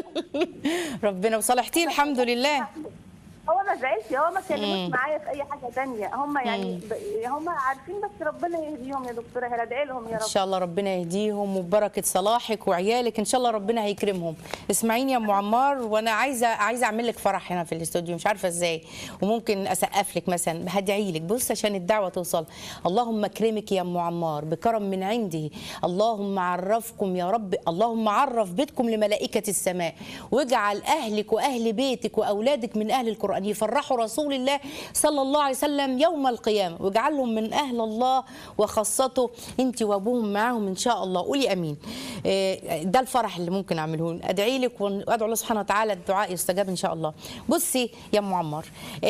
ربنا وصالحتيه الحمد لله هو ما زعلش هو ما كلموش معايا في اي حاجه تانية هم يعني ب- هم عارفين بس ربنا يهديهم يا دكتوره هلا ادعي لهم يا ان رب شاء الله ربنا يهديهم وببركه صلاحك وعيالك ان شاء الله ربنا هيكرمهم اسمعيني يا ام عمار وانا عايزه عايزه اعمل لك فرح هنا في الاستوديو مش عارفه ازاي وممكن اسقف لك مثلا هدعي لك بص عشان الدعوه توصل اللهم اكرمك يا ام عمار بكرم من عندي اللهم عرفكم يا رب اللهم عرف بيتكم لملائكه السماء واجعل اهلك واهل بيتك واولادك من اهل القران يفرحوا رسول الله صلى الله عليه وسلم يوم القيامه واجعلهم من اهل الله وخاصته انت وابوهم معاهم ان شاء الله قولي امين إيه، ده الفرح اللي ممكن اعمله ادعي لك وادعو الله سبحانه وتعالى الدعاء يستجاب ان شاء الله بصي يا ام عمار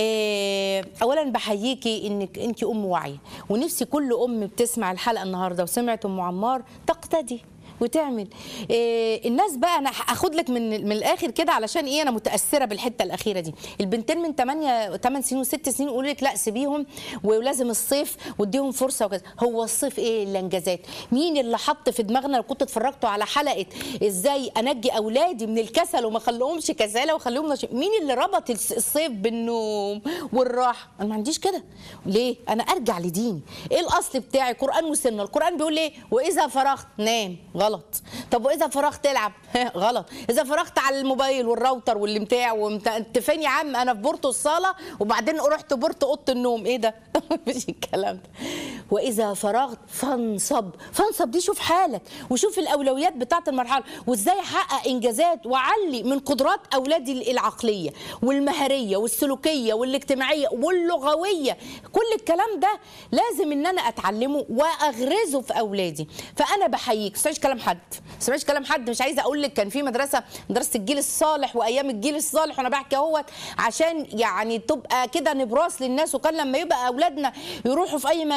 إيه، اولا بحييكي انك انت ام واعيه ونفسي كل ام بتسمع الحلقه النهارده وسمعت ام عمار تقتدي وتعمل إيه الناس بقى انا هاخد لك من من الاخر كده علشان ايه انا متاثره بالحته الاخيره دي البنتين من 8 8 سنين و6 سنين يقولوا لك لا سيبيهم ولازم الصيف واديهم فرصه وكذا هو الصيف ايه الا انجازات مين اللي حط في دماغنا لو كنت اتفرجتوا على حلقه ازاي انجي اولادي من الكسل وما اخليهمش كساله واخليهم نشيط مين اللي ربط الس- الصيف بالنوم والراحه انا ما عنديش كده ليه انا ارجع لديني ايه الاصل بتاعي قران وسنه القران بيقول ايه واذا فرغت نام غلط طب واذا فرغت العب غلط اذا فرغت على الموبايل والراوتر والبتاع وانت انت فين يا عم انا في بورتو الصاله وبعدين رحت بورتو اوضه النوم ايه ده مش الكلام ده واذا فرغت فانصب فانصب دي شوف حالك وشوف الاولويات بتاعه المرحله وازاي احقق انجازات واعلي من قدرات اولادي العقليه والمهاريه والسلوكيه والاجتماعيه واللغويه كل الكلام ده لازم ان انا اتعلمه واغرزه في اولادي فانا بحييك ما تسمعيش كلام حد ما تسمعيش كلام حد مش عايزه اقول لك كان في مدرسه مدرسه الجيل الصالح وايام الجيل الصالح وانا بحكي اهوت عشان يعني تبقى كده نبراس للناس وكان لما يبقى اولادنا يروحوا في اي مكان تخيل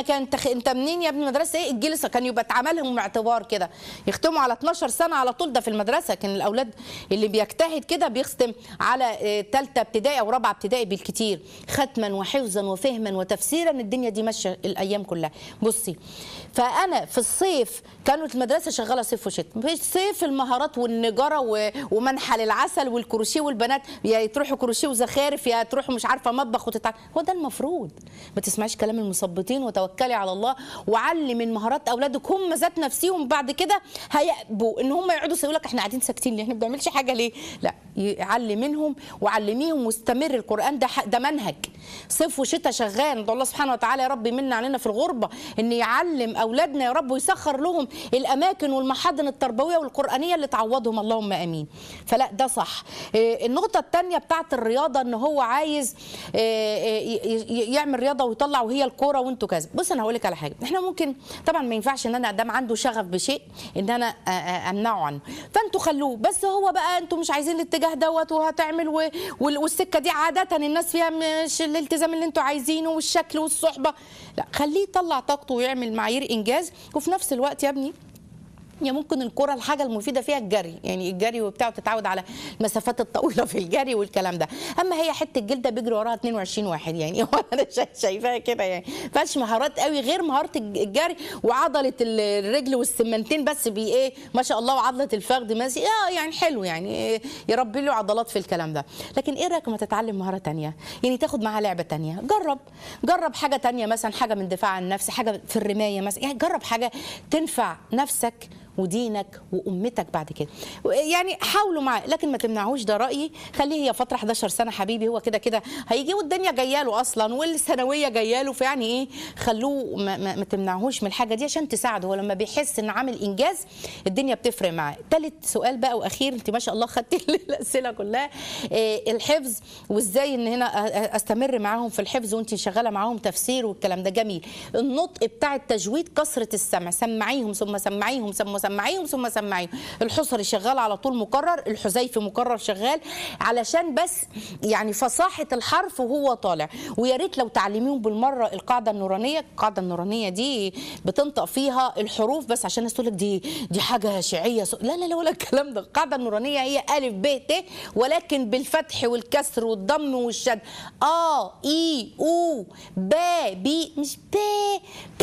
خ- انت منين يا ابني مدرسه ايه الجيل الص- كان يبقى اتعمل لهم اعتبار كده يختموا على 12 سنه على طول ده في المدرسه كان الاولاد اللي بيجتهد كده بيختم على ثالثه ابتدائي او رابعه ابتدائي بالكتير ختما وحفظا وفهما وتفسيرا الدنيا دي ماشيه الايام كلها بصي فانا في الصيف كانت المدرسه شغاله صيف وشتاء في الصيف المهارات والنجاره و- ومنحل العسل والكروشيه والبنات يا تروحوا كروشيه وزخارف يا تروحوا مش عارفه مطبخ وتتع... هو ده المفروض ما تسمعيش كلام المثبطين وتوكلي على الله وعلي من مهارات اولادك هم ذات نفسهم بعد كده هيأبوا ان هم يقعدوا يقول لك احنا قاعدين ساكتين ليه احنا ما بنعملش حاجه ليه لا يعلي منهم وعلميهم واستمر القران ده ح- ده منهج صيف وشتاء شغال ندعو الله سبحانه وتعالى يا رب يمن علينا في الغربه ان يعلم اولادنا يا رب ويسخر لهم الاماكن والمحاضن التربويه والقرانيه اللي تعوضهم اللهم امين فلا ده صح إيه، النقطه الثانيه بتاعت الرياضه ان هو عايز إيه، إيه، ي- ي- يعمل رياضه ويطلع وهي الكوره وانتوا كذا بص انا هقول لك على حاجه احنا ممكن طبعا ما ينفعش ان انا ادام عنده شغف بشيء ان انا أ- أ- امنعه عنه فانتوا خلوه بس هو بقى انتوا مش عايزين الاتجاه دوت وهتعمل و- وال- والسكه دي عاده الناس فيها مش الالتزام اللي انتوا عايزينه والشكل والصحبه لا خليه يطلع طاقته ويعمل معايير انجاز وفي نفس الوقت يا ابني هي ممكن الكرة الحاجة المفيدة فيها الجري يعني الجري وبتاع تتعود على المسافات الطويلة في الجري والكلام ده أما هي حتة جلدة بيجري وراها 22 واحد يعني هو أنا شا- شايفاها كده يعني فيهاش مهارات قوي غير مهارة الج- الجري وعضلة ال- الرجل والسمنتين بس بي إيه ما شاء الله وعضلة الفخذ ماشي اه يعني حلو يعني إيه يربي له عضلات في الكلام ده لكن إيه رأيك ما تتعلم مهارة تانية يعني تاخد معاها لعبة تانية جرب جرب حاجة تانية مثلا حاجة من دفاع عن النفس حاجة في الرماية مثلا يعني جرب حاجة تنفع نفسك ودينك وامتك بعد كده يعني حاولوا معاه لكن ما تمنعوش ده رايي خليه هي فتره 11 سنه حبيبي هو كده كده هيجي والدنيا جايه له اصلا والثانويه جايه له فيعني ايه خلوه ما, ما, ما تمنعهوش من الحاجه دي عشان تساعده هو لما بيحس ان عامل انجاز الدنيا بتفرق معاه ثالث سؤال بقى واخير انت ما شاء الله خدتي الاسئله كلها إيه الحفظ وازاي ان هنا أ- أ- استمر معاهم في الحفظ وانت شغاله معاهم تفسير والكلام ده جميل النطق بتاع التجويد كثره السمع سمعيهم ثم سمعيهم ثم سمعيهم ثم سمعيهم الحصري شغال على طول مكرر الحذيفي مكرر شغال علشان بس يعني فصاحه الحرف وهو طالع ويا ريت لو تعلميهم بالمره القاعده النورانيه القاعده النورانيه دي بتنطق فيها الحروف بس عشان الناس تقول لك دي دي حاجه شيعيه لا لا لا ولا الكلام ده القاعده النورانيه هي الف ب ت ولكن بالفتح والكسر والضم والشد اه اي او با بي مش با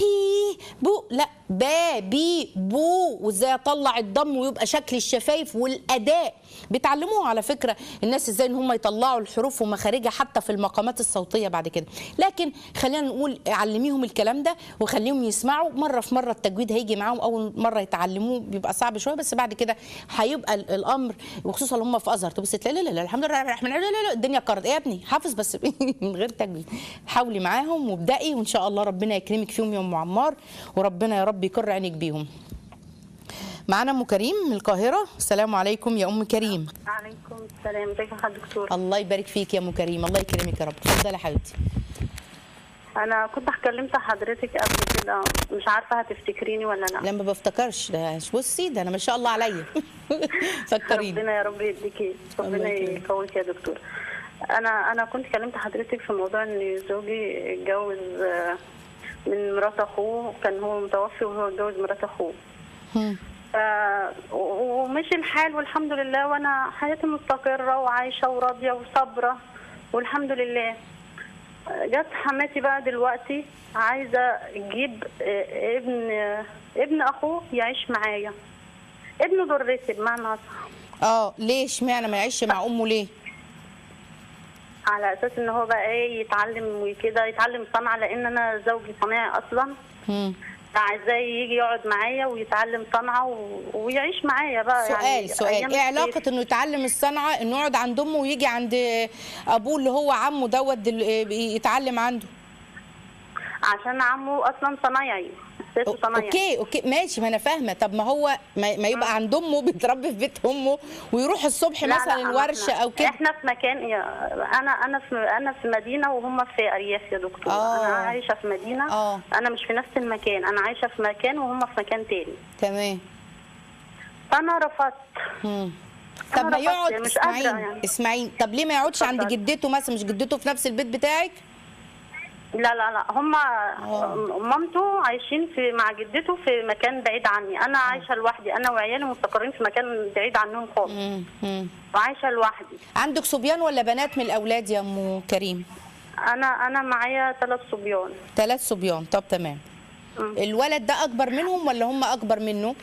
بي بو لا با بي بو وازاي اطلع الضم ويبقى شكل الشفايف والاداء بيتعلموها على فكره الناس ازاي ان هم يطلعوا الحروف ومخارجها حتى في المقامات الصوتيه بعد كده لكن خلينا نقول علميهم الكلام ده وخليهم يسمعوا مره في مره التجويد هيجي معاهم اول مره يتعلموه بيبقى صعب شويه بس بعد كده هيبقى ال- الامر وخصوصا لو هم في ازهر تبص تلاقي لا لا لا الحمد لله الرحمن لا لا لا الدنيا كرت ايه يا ابني حافظ بس من غير تجويد حاولي معاهم وابدأي وان شاء الله ربنا يكرمك فيهم يا ام عمار وربنا يا رب يكر عينك بيهم معانا ام كريم من القاهره السلام عليكم يا ام كريم عليكم السلام ازيك يا حضرتك دكتور الله يبارك فيك يا ام كريم الله يكرمك يا رب اتفضلي يا حبيبتي انا كنت كلمت حضرتك قبل كده مش عارفه هتفتكريني ولا لا لا ما بفتكرش ده بصي ده انا ما شاء الله عليا فكريني ربنا يا رب يديكي الله ربنا يكرمك. يقويك يا دكتور انا انا كنت كلمت حضرتك في موضوع ان زوجي اتجوز آه، من مرات اخوه كان هو متوفي وهو اتجوز مرات اخوه هم. ف... و- ومشي الحال والحمد لله وانا حياتي مستقره وعايشه وراضيه وصابره والحمد لله جت حماتي بقى دلوقتي عايزه تجيب آه، ابن آه، ابن اخوه يعيش معايا ابنه ضرتي بمعنى اصح اه ليه اشمعنى ما يعيش مع امه ليه على اساس ان هو بقى ايه يتعلم وكده يتعلم صنعه لان انا زوجي صنايعي اصلا هم. فعايزاه يجي يقعد معايا ويتعلم صنعه و... ويعيش معايا بقى سؤال يعني سؤال أيام ايه الصيف. علاقه انه يتعلم الصنعه انه يقعد عند امه ويجي عند ابوه اللي هو عمه دوت دل- يتعلم عنده عشان عمه اصلا صنايعي اساسه صنايعي اوكي اوكي ماشي ما انا فاهمه طب ما هو ما, ما يبقى عند امه بيتربي في بيت امه ويروح الصبح لا، مثلا لا، الورشه احنا- او كده احنا في مكان يا- انا انا في انا في مدينه وهم في ارياف يا دكتور آه. انا عايشه في مدينه آه. انا مش في نفس المكان انا عايشه في مكان وهم في مكان تاني تمام فانا رفضت مم. طب أنا ما رفضت، يقعد مش قادرة اسمعيني يعني. اسمعيني طب ليه ما يقعدش عند اتفضلي. جدته مثلا مش جدته في نفس البيت بتاعك لا لا لا هم مامته عايشين في مع جدته في مكان بعيد عني انا عايشه لوحدي انا وعيالي مستقرين في مكان بعيد عنهم خالص مم. مم. وعايشه لوحدي عندك صبيان ولا بنات من الاولاد يا ام كريم انا انا معايا ثلاث صبيان ثلاث صبيان طب تمام مم. الولد ده اكبر منهم ولا هم اكبر منه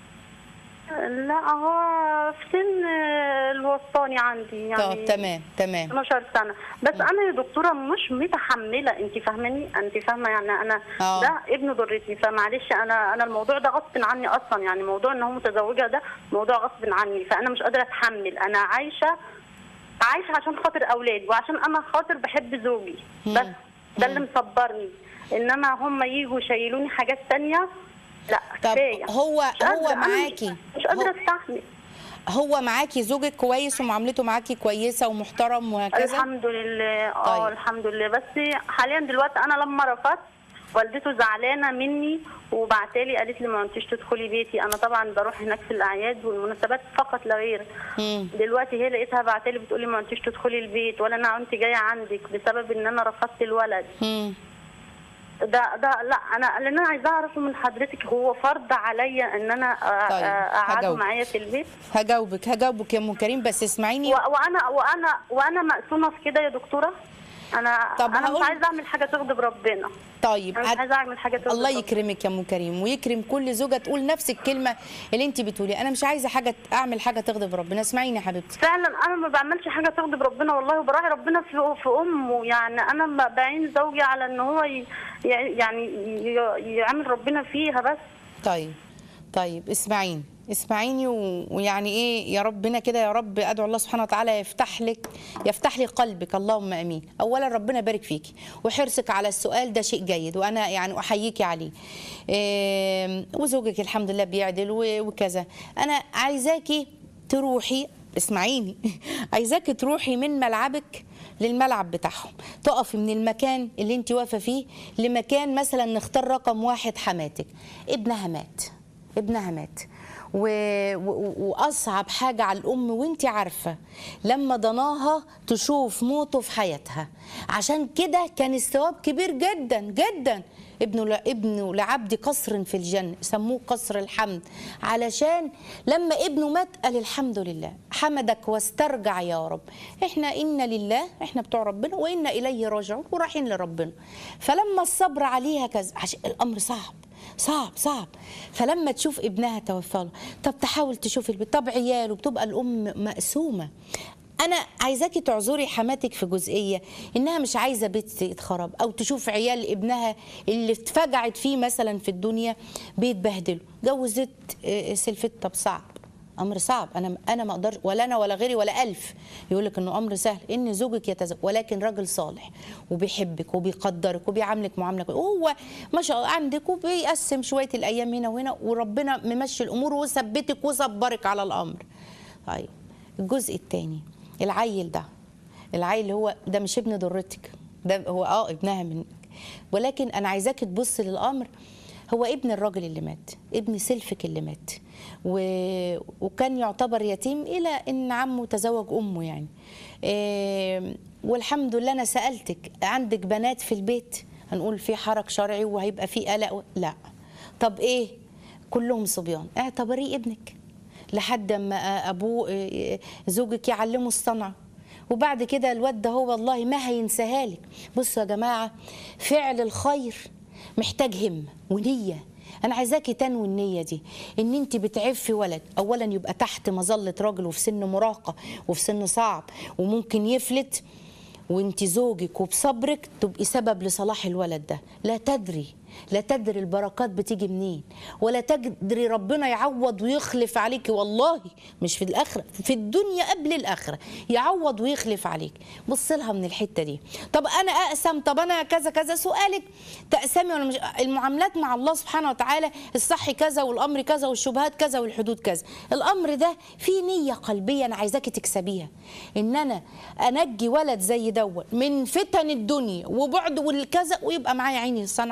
لا هو في سن الوسطاني عندي يعني طب تمام تمام 12 سنه بس انا يا دكتوره مش متحمله انت فاهماني انت فاهمه يعني انا آه. ده ابن ضرتني فمعلش انا انا الموضوع ده غصب عني اصلا يعني موضوع ان هو متزوجه ده موضوع غصب عني فانا مش قادره اتحمل انا عايشه عايشه عشان خاطر اولادي وعشان انا خاطر بحب زوجي بس ده اللي مصبرني انما هم يجوا يشيلوني حاجات تانية لا طب كفايه هو مش قادرة، هو أنا مش- معاكي مش قادره هو, استحمل هو معاكي زوجك كويس ومعاملته معاكي كويسه ومحترم وهكذا الحمد لله اه طيب. الحمد لله بس حاليا دلوقتي انا لما رفضت والدته زعلانه مني وبعتالي قالت لي ما انتيش تدخلي بيتي انا طبعا بروح هناك في الاعياد والمناسبات فقط لا غير مم. دلوقتي هي لقيتها بعتالي بتقولي ما انتيش تدخلي البيت ولا انا انت جايه عندك بسبب ان انا رفضت الولد مم. ده ده لا انا اللي انا عايزاه اعرفه من حضرتك هو فرض عليا ان انا آه، طيب، آه، اقعده هجاوب. معايا في البيت هجاوبك هجاوبك يا ام كريم بس اسمعيني و- وانا وانا وانا مقسومه في كده يا دكتوره انا طب انا هقول- مش عايزه اعمل حاجه تغضب ربنا طيب انا مش هت- عايزه اعمل حاجه تغضب الله ربنا. يكرمك يا ام كريم ويكرم كل زوجه تقول نفس الكلمه اللي انت بتقولي انا مش عايزه حاجه اعمل حاجه تغضب ربنا اسمعيني يا حبيبتي فعلا انا ما بعملش حاجه تغضب ربنا والله وبراعي ربنا في في امه يعني انا ما بعين زوجي على ان هو ي- يعني ي- يعمل ربنا فيها بس طيب طيب اسمعيني اسمعيني و... ويعني ايه يا ربنا كده يا رب ادعو الله سبحانه وتعالى يفتح لك يفتح لي قلبك اللهم امين اولا ربنا يبارك فيكي وحرصك على السؤال ده شيء جيد وانا يعني احييكي عليه إيه وزوجك الحمد لله بيعدل و... وكذا انا عايزاكي تروحي اسمعيني عايزاكي تروحي من ملعبك للملعب بتاعهم تقفي من المكان اللي انت واقفه فيه لمكان مثلا نختار رقم واحد حماتك ابنها مات ابنها مات و... و... واصعب حاجه على الام وانت عارفه لما ضناها تشوف موته في حياتها عشان كده كان الثواب كبير جدا جدا ابنه ل... ابنه لعبد قصر في الجنه سموه قصر الحمد علشان لما ابنه مات قال الحمد لله حمدك واسترجع يا رب احنا انا لله احنا بتوع ربنا وانا اليه راجعون ورايحين لربنا فلما الصبر عليها كذا عشان الامر صعب صعب صعب فلما تشوف ابنها توفى له طب تحاول تشوف البيت طب عياله بتبقى الام مقسومه انا عايزاكي تعذري حماتك في جزئيه انها مش عايزه بيت يتخرب او تشوف عيال ابنها اللي اتفجعت فيه مثلا في الدنيا بيتبهدلوا جوزت آه، سلفت طب صعب امر صعب انا انا ما اقدرش ولا انا ولا غيري ولا الف يقول لك انه امر سهل ان زوجك يتزوج ولكن راجل صالح وبيحبك وبيقدرك وبيعاملك معامله كويسة. وهو ما شاء الله عندك وبيقسم شويه الايام هنا وهنا وربنا ممشي الامور وثبتك وصبرك على الامر طيب الجزء الثاني العيل ده العيل اللي هو ده مش ابن ضرتك ده هو اه ابنها منك ولكن انا عايزاك تبص للامر هو ابن الراجل اللي مات ابن سلفك اللي مات و... وكان يعتبر يتيم الى ان عمه تزوج امه يعني إيه... والحمد لله انا سالتك عندك بنات في البيت هنقول في حرك شرعي وهيبقى في قلق و... لا طب ايه كلهم صبيان اعتبريه ابنك لحد ما ابوه إيه، زوجك يعلمه الصنعه وبعد كده الواد ده هو والله ما هينساها لك بصوا يا جماعه فعل الخير محتاج همه ونيه انا عايزاكي تنوي النيه دي ان انت بتعفي ولد اولا يبقى تحت مظله راجل وفي سن مراهقه وفي سن صعب وممكن يفلت وانت زوجك وبصبرك تبقي سبب لصلاح الولد ده لا تدري لا تدري البركات بتيجي منين ولا تدري ربنا يعوض ويخلف عليك والله مش في الاخره في الدنيا قبل الاخره يعوض ويخلف عليك بص لها من الحته دي طب انا اقسم طب انا كذا كذا سؤالك تقسمي ولا مش المعاملات مع الله سبحانه وتعالى الصح كذا والامر كذا والشبهات كذا والحدود كذا الامر ده فيه نيه قلبيه انا عايزاكي تكسبيها ان انا انجي ولد زي دوت من فتن الدنيا وبعد والكذا ويبقى معايا عيني الصنعه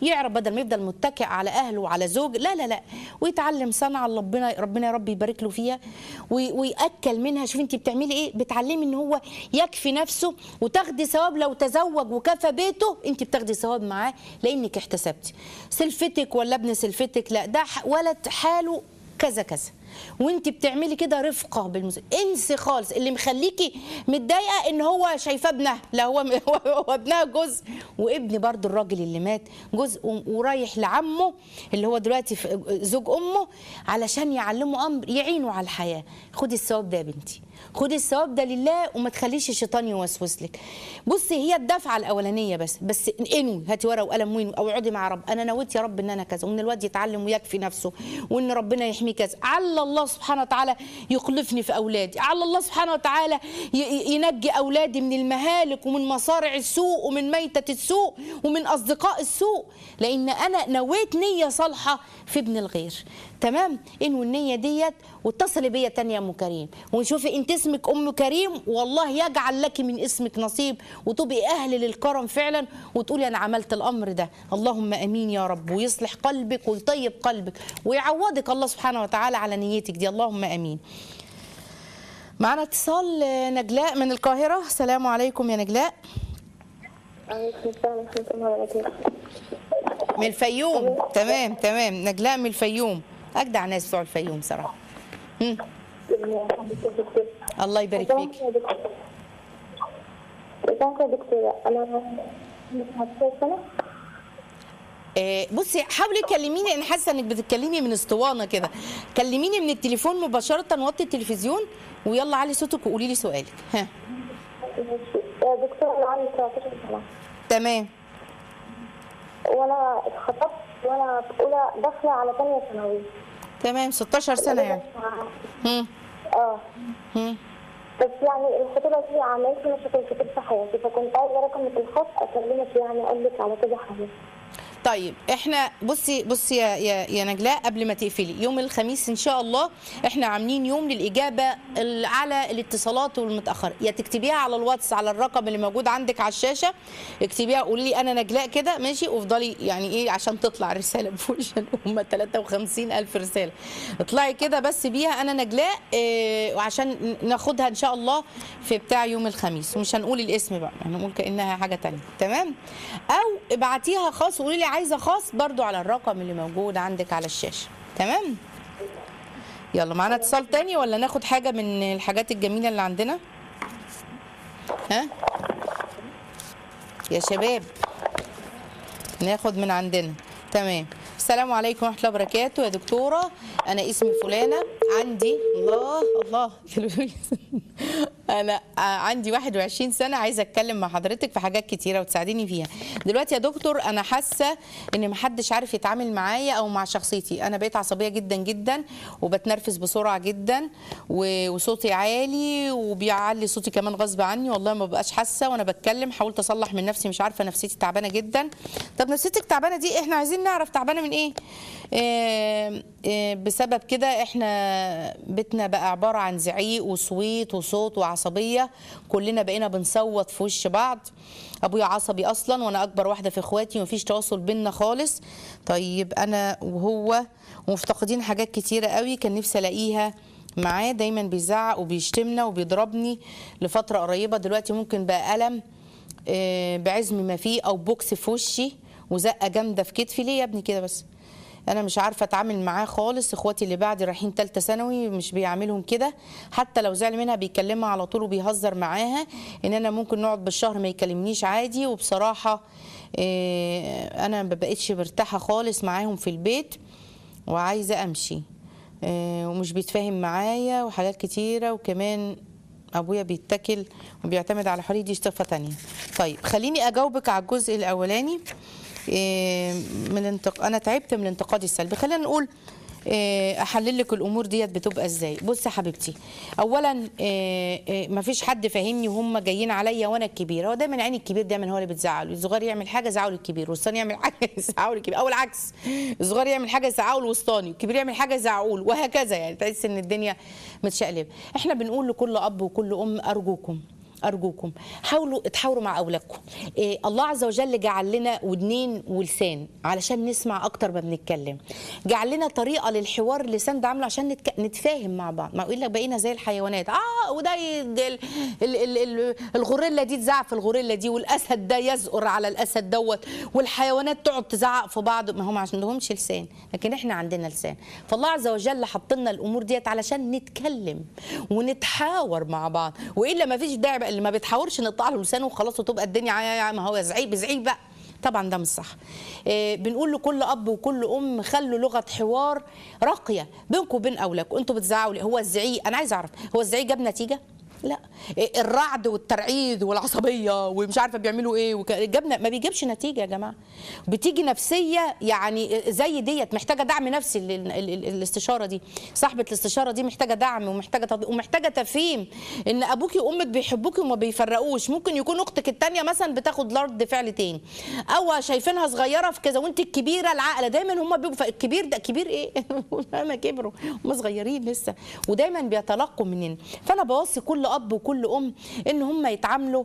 يعرف بدل ما يفضل متكئ على اهله وعلى زوج لا لا لا ويتعلم صنعه اللي ربنا ربنا يا رب يبارك له فيها وي- وياكل منها شوف انت بتعملي ايه بتعلمي ان هو يكفي نفسه وتاخدي ثواب لو تزوج وكفى بيته انت بتاخدي ثواب معاه لانك احتسبتي سلفتك ولا ابن سلفتك لا ده ح- ولد حاله كذا كذا وانت بتعملي كده رفقه بالمس... انسي خالص اللي مخليكي متضايقه ان هو شايفاه ابنها لا هو هو, هو ابنها جزء وابن برضو الراجل اللي مات جزء و- ورايح لعمه اللي هو دلوقتي في زوج امه علشان يعلمه امر يعينه على الحياه خدي الثواب ده يا بنتي خدي الثواب ده لله وما تخليش الشيطان يوسوس لك بصي هي الدفعه الاولانيه بس بس انوي هاتي ورقه وقلم وين او اقعدي مع رب انا نويت يا رب ان انا كذا وان الواد يتعلم ويكفي نفسه وان ربنا يحميه كذا على الله سبحانه وتعالى يخلفني في اولادي على الله سبحانه وتعالى ي- ي- ينجي اولادي من المهالك ومن مصارع السوء ومن ميته السوء ومن اصدقاء السوء لان انا نويت نيه صالحه في ابن الغير تمام انو النيه ديت واتصلي بيا تاني يا ام كريم ونشوفي انت اسمك ام كريم والله يجعل لك من اسمك نصيب وتبقي اهل للكرم فعلا وتقولي انا عملت الامر ده اللهم امين يا رب ويصلح قلبك ويطيب قلبك ويعوضك الله سبحانه وتعالى على نيتك دي اللهم امين معنا اتصال آه، نجلاء من القاهره السلام عليكم يا نجلاء عليكم السلام ورحمة الله وبركاته. من الفيوم تمام تمام نجلاء من الفيوم اجدع ناس بتوع الفيوم صراحه مم. الله يبارك فيك ازيك يا دكتور؟ ازيك يا دكتور؟ أنا عندي 15 سنة آه، بصي حاولي كلميني انا حاسه انك بتتكلمي من اسطوانه كده كلميني من التليفون مباشره وطي التلفزيون ويلا علي صوتك وقولي لي سؤالك ها ماشي. يا دكتور أنا عندي 19 سنة تمام وأنا اتخطبت وأنا في أولى داخلة على تانية ثانوي. تمام 16 سنه يعني هم اه هم بس يعني الخطوبة دي عملت لي مشاكل كتير في حياتي فكنت عايزة رقمك الخاص أكلمك يعني أقول لك على كذا حاجة. طيب احنا بصي بصي يا يا, يا نجلاء قبل ما تقفلي يوم الخميس ان شاء الله احنا عاملين يوم للاجابه ال- على الاتصالات والمتاخره يا تكتبيها على الواتس على الرقم اللي موجود عندك على الشاشه اكتبيها قولي لي انا نجلاء كده ماشي وافضلي يعني ايه عشان تطلع رساله بفوق عشان هم 53 الف رساله اطلعي كده بس بيها انا نجلاء اه وعشان ناخدها ان شاء الله في بتاع يوم الخميس ومش هنقول الاسم بقى هنقول كانها حاجه تانية تمام او ابعتيها خاص وقولي لي عايزه خاص برضو على الرقم اللي موجود عندك على الشاشه تمام يلا معانا اتصال تاني ولا ناخد حاجه من الحاجات الجميله اللي عندنا ها يا شباب ناخد من عندنا تمام السلام عليكم ورحمه الله وبركاته يا دكتوره انا اسمي فلانه عندي الله الله انا عندي 21 سنه عايزه اتكلم مع حضرتك في حاجات كتيره وتساعديني فيها دلوقتي يا دكتور انا حاسه ان محدش عارف يتعامل معايا او مع شخصيتي انا بقيت عصبيه جدا جدا وبتنرفز بسرعه جدا و- وصوتي عالي وبيعلي صوتي كمان غصب عني والله ما بقاش حاسه وانا بتكلم حاولت اصلح من نفسي مش عارفه نفسيتي تعبانه جدا طب نفسيتك تعبانه دي احنا عايزين نعرف تعبانه من ايه آه، آه، بسبب كده احنا بيتنا بقى عباره عن زعيق وصويت وصوت وعصبيه كلنا بقينا بنصوت في وش بعض ابويا عصبي اصلا وانا اكبر واحده في اخواتي ومفيش تواصل بينا خالص طيب انا وهو مفتقدين حاجات كتيره قوي كان نفسي الاقيها معاه دايما بيزعق وبيشتمنا وبيضربني لفتره قريبه دلوقتي ممكن بقى قلم آه، بعزم ما فيه او بوكس في وشي وزقه جامده في كتفي ليه يا ابني كده بس انا مش عارفه اتعامل معاه خالص اخواتي اللي بعدي رايحين ثالثه ثانوي مش بيعاملهم كده حتى لو زعل منها بيكلمها على طول وبيهزر معاها ان انا ممكن نقعد بالشهر ما يكلمنيش عادي وبصراحه آه، انا ما بقتش مرتاحه خالص معاهم في البيت وعايزه امشي آه، ومش بيتفاهم معايا وحاجات كتيره وكمان ابويا بيتكل وبيعتمد على حريه دي صفه تانية طيب خليني اجاوبك على الجزء الاولاني إيه، من الانتق... انا تعبت من الانتقاد السلبي خلينا نقول إيه، احلل لك الامور ديت بتبقى ازاي بصي يا حبيبتي اولا إيه، إيه، مفيش حد فاهمني وهم جايين عليا وانا الكبير هو دايما عيني الكبير دايما هو اللي بتزعله الصغير يعمل حاجه زعله الكبير والوسطاني يعمل حاجه يزعله الكبير او العكس الصغير يعمل حاجه يزعله الوسطاني والكبير يعمل حاجه يزعله وهكذا يعني تحس ان الدنيا متشقلبه احنا بنقول لكل اب وكل ام ارجوكم ارجوكم حاولوا اتحاوروا مع اولادكم إيه الله عز وجل جعل لنا ودنين ولسان علشان نسمع اكتر ما بنتكلم جعل لنا طريقه للحوار اللسان ده عامله عشان نتك... نتفاهم مع بعض ما يقول لك بقينا زي الحيوانات اه وده ي- ال... ال... ال... ال... الغوريلا دي تزعق في الغوريلا دي والاسد ده يزقر على الاسد دوت والحيوانات تقعد تزعق في بعض ما هم عشان عندهمش لسان لكن احنا عندنا لسان فالله عز وجل حط لنا الامور ديت علشان نتكلم ونتحاور مع بعض والا ما فيش داعي بقى اللي ما بيتحاورش نقطع له لسانه وخلاص وتبقى الدنيا عا- عا- ما هو زعيق بزعيق بقى طبعا ده مش صح آه، بنقول لكل اب وكل ام خلوا لغه حوار راقيه بينكم وبين اولادكم انتوا بتزعقوا ليه؟ هو الزعيق انا عايز اعرف هو الزعيق جاب نتيجه لا إيه الرعد والترعيد والعصبيه ومش عارفه بيعملوا ايه وك... جابنا ما بيجيبش نتيجه يا جماعه بتيجي نفسيه يعني زي ديت محتاجه دعم نفسي ال... ال... ال... الاستشاره دي صاحبه الاستشاره دي محتاجه دعم ومحتاجه تطبيق ومحتاجه تفهيم ان ابوكي وامك بيحبوكي وما بيفرقوش ممكن يكون اختك التانية مثلا بتاخد رد فعل تاني او شايفينها صغيره في كذا وانت الكبيره العاقله دايما هم بيبقوا ف- الكبير ده كبير ايه ما كبروا هم صغيرين لسه ودايما بيتلقوا مننا فانا بوصي كل اب وكل ام ان هم يتعاملوا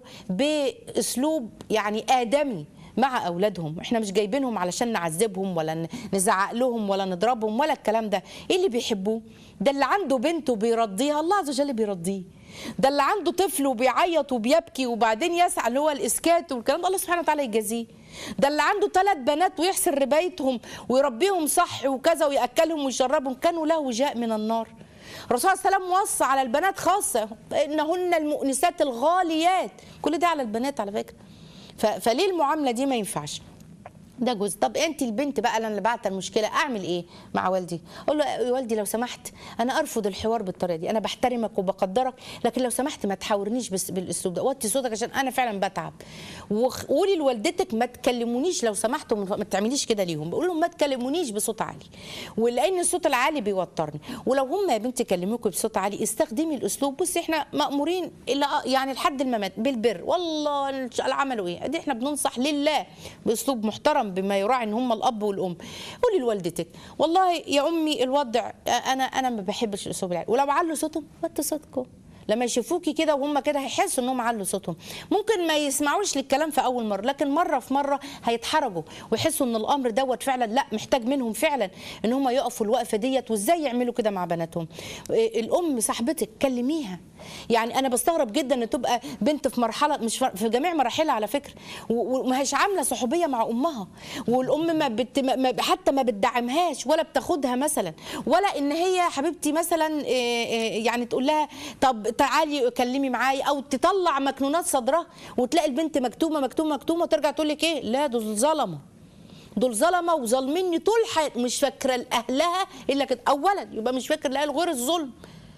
باسلوب يعني ادمي مع اولادهم احنا مش جايبينهم علشان نعذبهم ولا ن- نزعق لهم ولا نضربهم ولا الكلام ده ايه اللي بيحبوه ده اللي عنده بنت وبيرضيها الله عز وجل بيرضيه ده اللي عنده طفل وبيعيط وبيبكي وبعدين يسعى اللي هو الاسكات والكلام ده الله سبحانه وتعالى يجازيه ده اللي عنده ثلاث بنات ويحسن ربايتهم ويربيهم صح وكذا وياكلهم ويشربهم كانوا له وجاء من النار الرسول صلى الله عليه وسلم وصى على البنات خاصه انهن المؤنسات الغاليات كل ده على البنات على فكره ف- فليه المعامله دي ما ينفعش ده جزء طب انت البنت بقى انا اللي بعت المشكله اعمل ايه مع والدي اقول له يا والدي لو سمحت انا ارفض الحوار بالطريقه دي انا بحترمك وبقدرك لكن لو سمحت ما تحاورنيش بس بالاسلوب ده وطي صوتك عشان انا فعلا بتعب وقولي لوالدتك ما تكلمونيش لو سمحتوا من- ما تعمليش كده ليهم بقول لهم ما تكلمونيش بصوت عالي ولان الصوت العالي بيوترني ولو هم يا بنتي كلموكوا بصوت عالي استخدمي الاسلوب بصي احنا مامورين الى يعني لحد الممات بالبر والله العمل ايه دي احنا بننصح لله باسلوب محترم بما يراعي ان هم الاب والام قولي لوالدتك والله يا امي الوضع انا انا ما بحبش الاسلوب العالي ولو علوا صوتهم وطوا صوتكم لما يشوفوكي كده وهم كده هيحسوا انهم علوا صوتهم ممكن ما يسمعوش للكلام في اول مره لكن مره في مره هيتحرجوا ويحسوا ان الامر دوت فعلا لا محتاج منهم فعلا ان هم يقفوا الوقفه ديت وازاي يعملوا كده مع بناتهم إيه، الام صاحبتك كلميها يعني انا بستغرب جدا ان تبقى بنت في مرحله مش في في جميع مراحلها على فكره و- وما هيش عامله صحوبيه مع امها والام ما, بت ما ما- حتى ما بتدعمهاش ولا بتاخدها مثلا ولا ان هي حبيبتي مثلا إيه، إيه، يعني تقول لها طب تعالي كلمي معايا او تطلع مكنونات صدرها وتلاقي البنت مكتومه مكتومه مكتومه وترجع تقول لك ايه لا دول ظلمه دول ظلمه وظالميني طول حياتي مش فاكره لاهلها الا كده اولا يبقى مش فاكر لاهل غير الظلم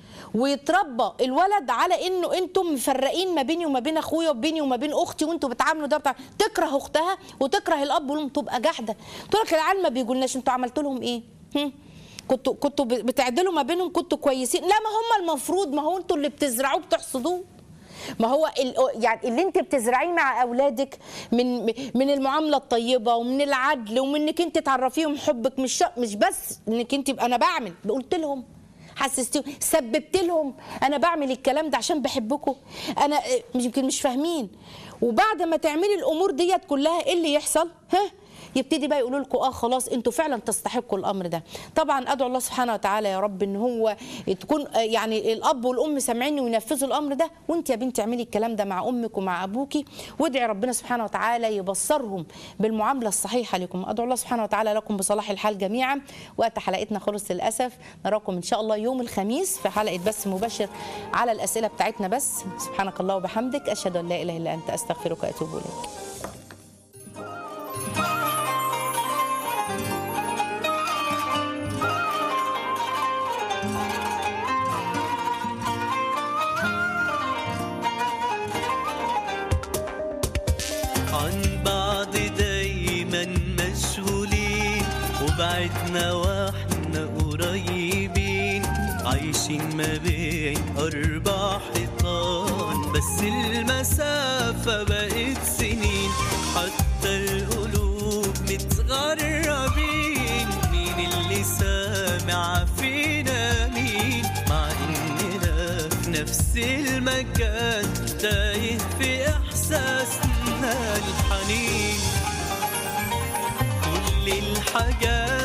ويتربى الولد على انه انتم مفرقين ما بيني وما بين اخويا وبيني وما بين اختي وانتوا بتعاملوا ده بتاع تكره اختها وتكره الاب والام تبقى جحده تقول لك العيال ما بيقولناش انتوا عملتوا لهم ايه هم؟ كنتوا كنتوا بتعدلوا ما بينهم كنتوا كويسين لا ما هم المفروض ما هو انتوا اللي بتزرعوه بتحصدوه ما هو ال- يعني اللي انت بتزرعيه مع اولادك من من المعامله الطيبه ومن العدل ومن انك انت تعرفيهم حبك مش شا- مش بس انك انت انا بعمل قلت لهم حسستيهم سببت لهم انا بعمل الكلام ده عشان بحبكم انا اه، مش يمكن مش فاهمين وبعد ما تعملي الامور ديت كلها ايه اللي يحصل ها يبتدي بقى يقولوا لكم اه خلاص انتوا فعلا تستحقوا الامر ده طبعا ادعو الله سبحانه وتعالى يا رب ان هو تكون آه، يعني الاب والام سامعيني وينفذوا الامر ده وانت يا بنتي اعملي الكلام ده مع امك ومع ابوكي وادعي ربنا سبحانه وتعالى يبصرهم بالمعامله الصحيحه لكم ادعو الله سبحانه وتعالى لكم بصلاح الحال جميعا وقت حلقتنا خلص للاسف نراكم ان شاء الله يوم الخميس في حلقه بث مباشر على الاسئله بتاعتنا بس سبحانك الله وبحمدك اشهد ان لا اله الا انت استغفرك واتوب اليك عن بعض دايما مشغولين وبعدنا واحنا قريبين عايشين ما بين أربع حيطان بس المسافة بقت سنين حتى القلوب متغربين مين اللي سامع فينا مين مع إننا في نفس المكان تايه إحساسنا الحنين كل الحاجات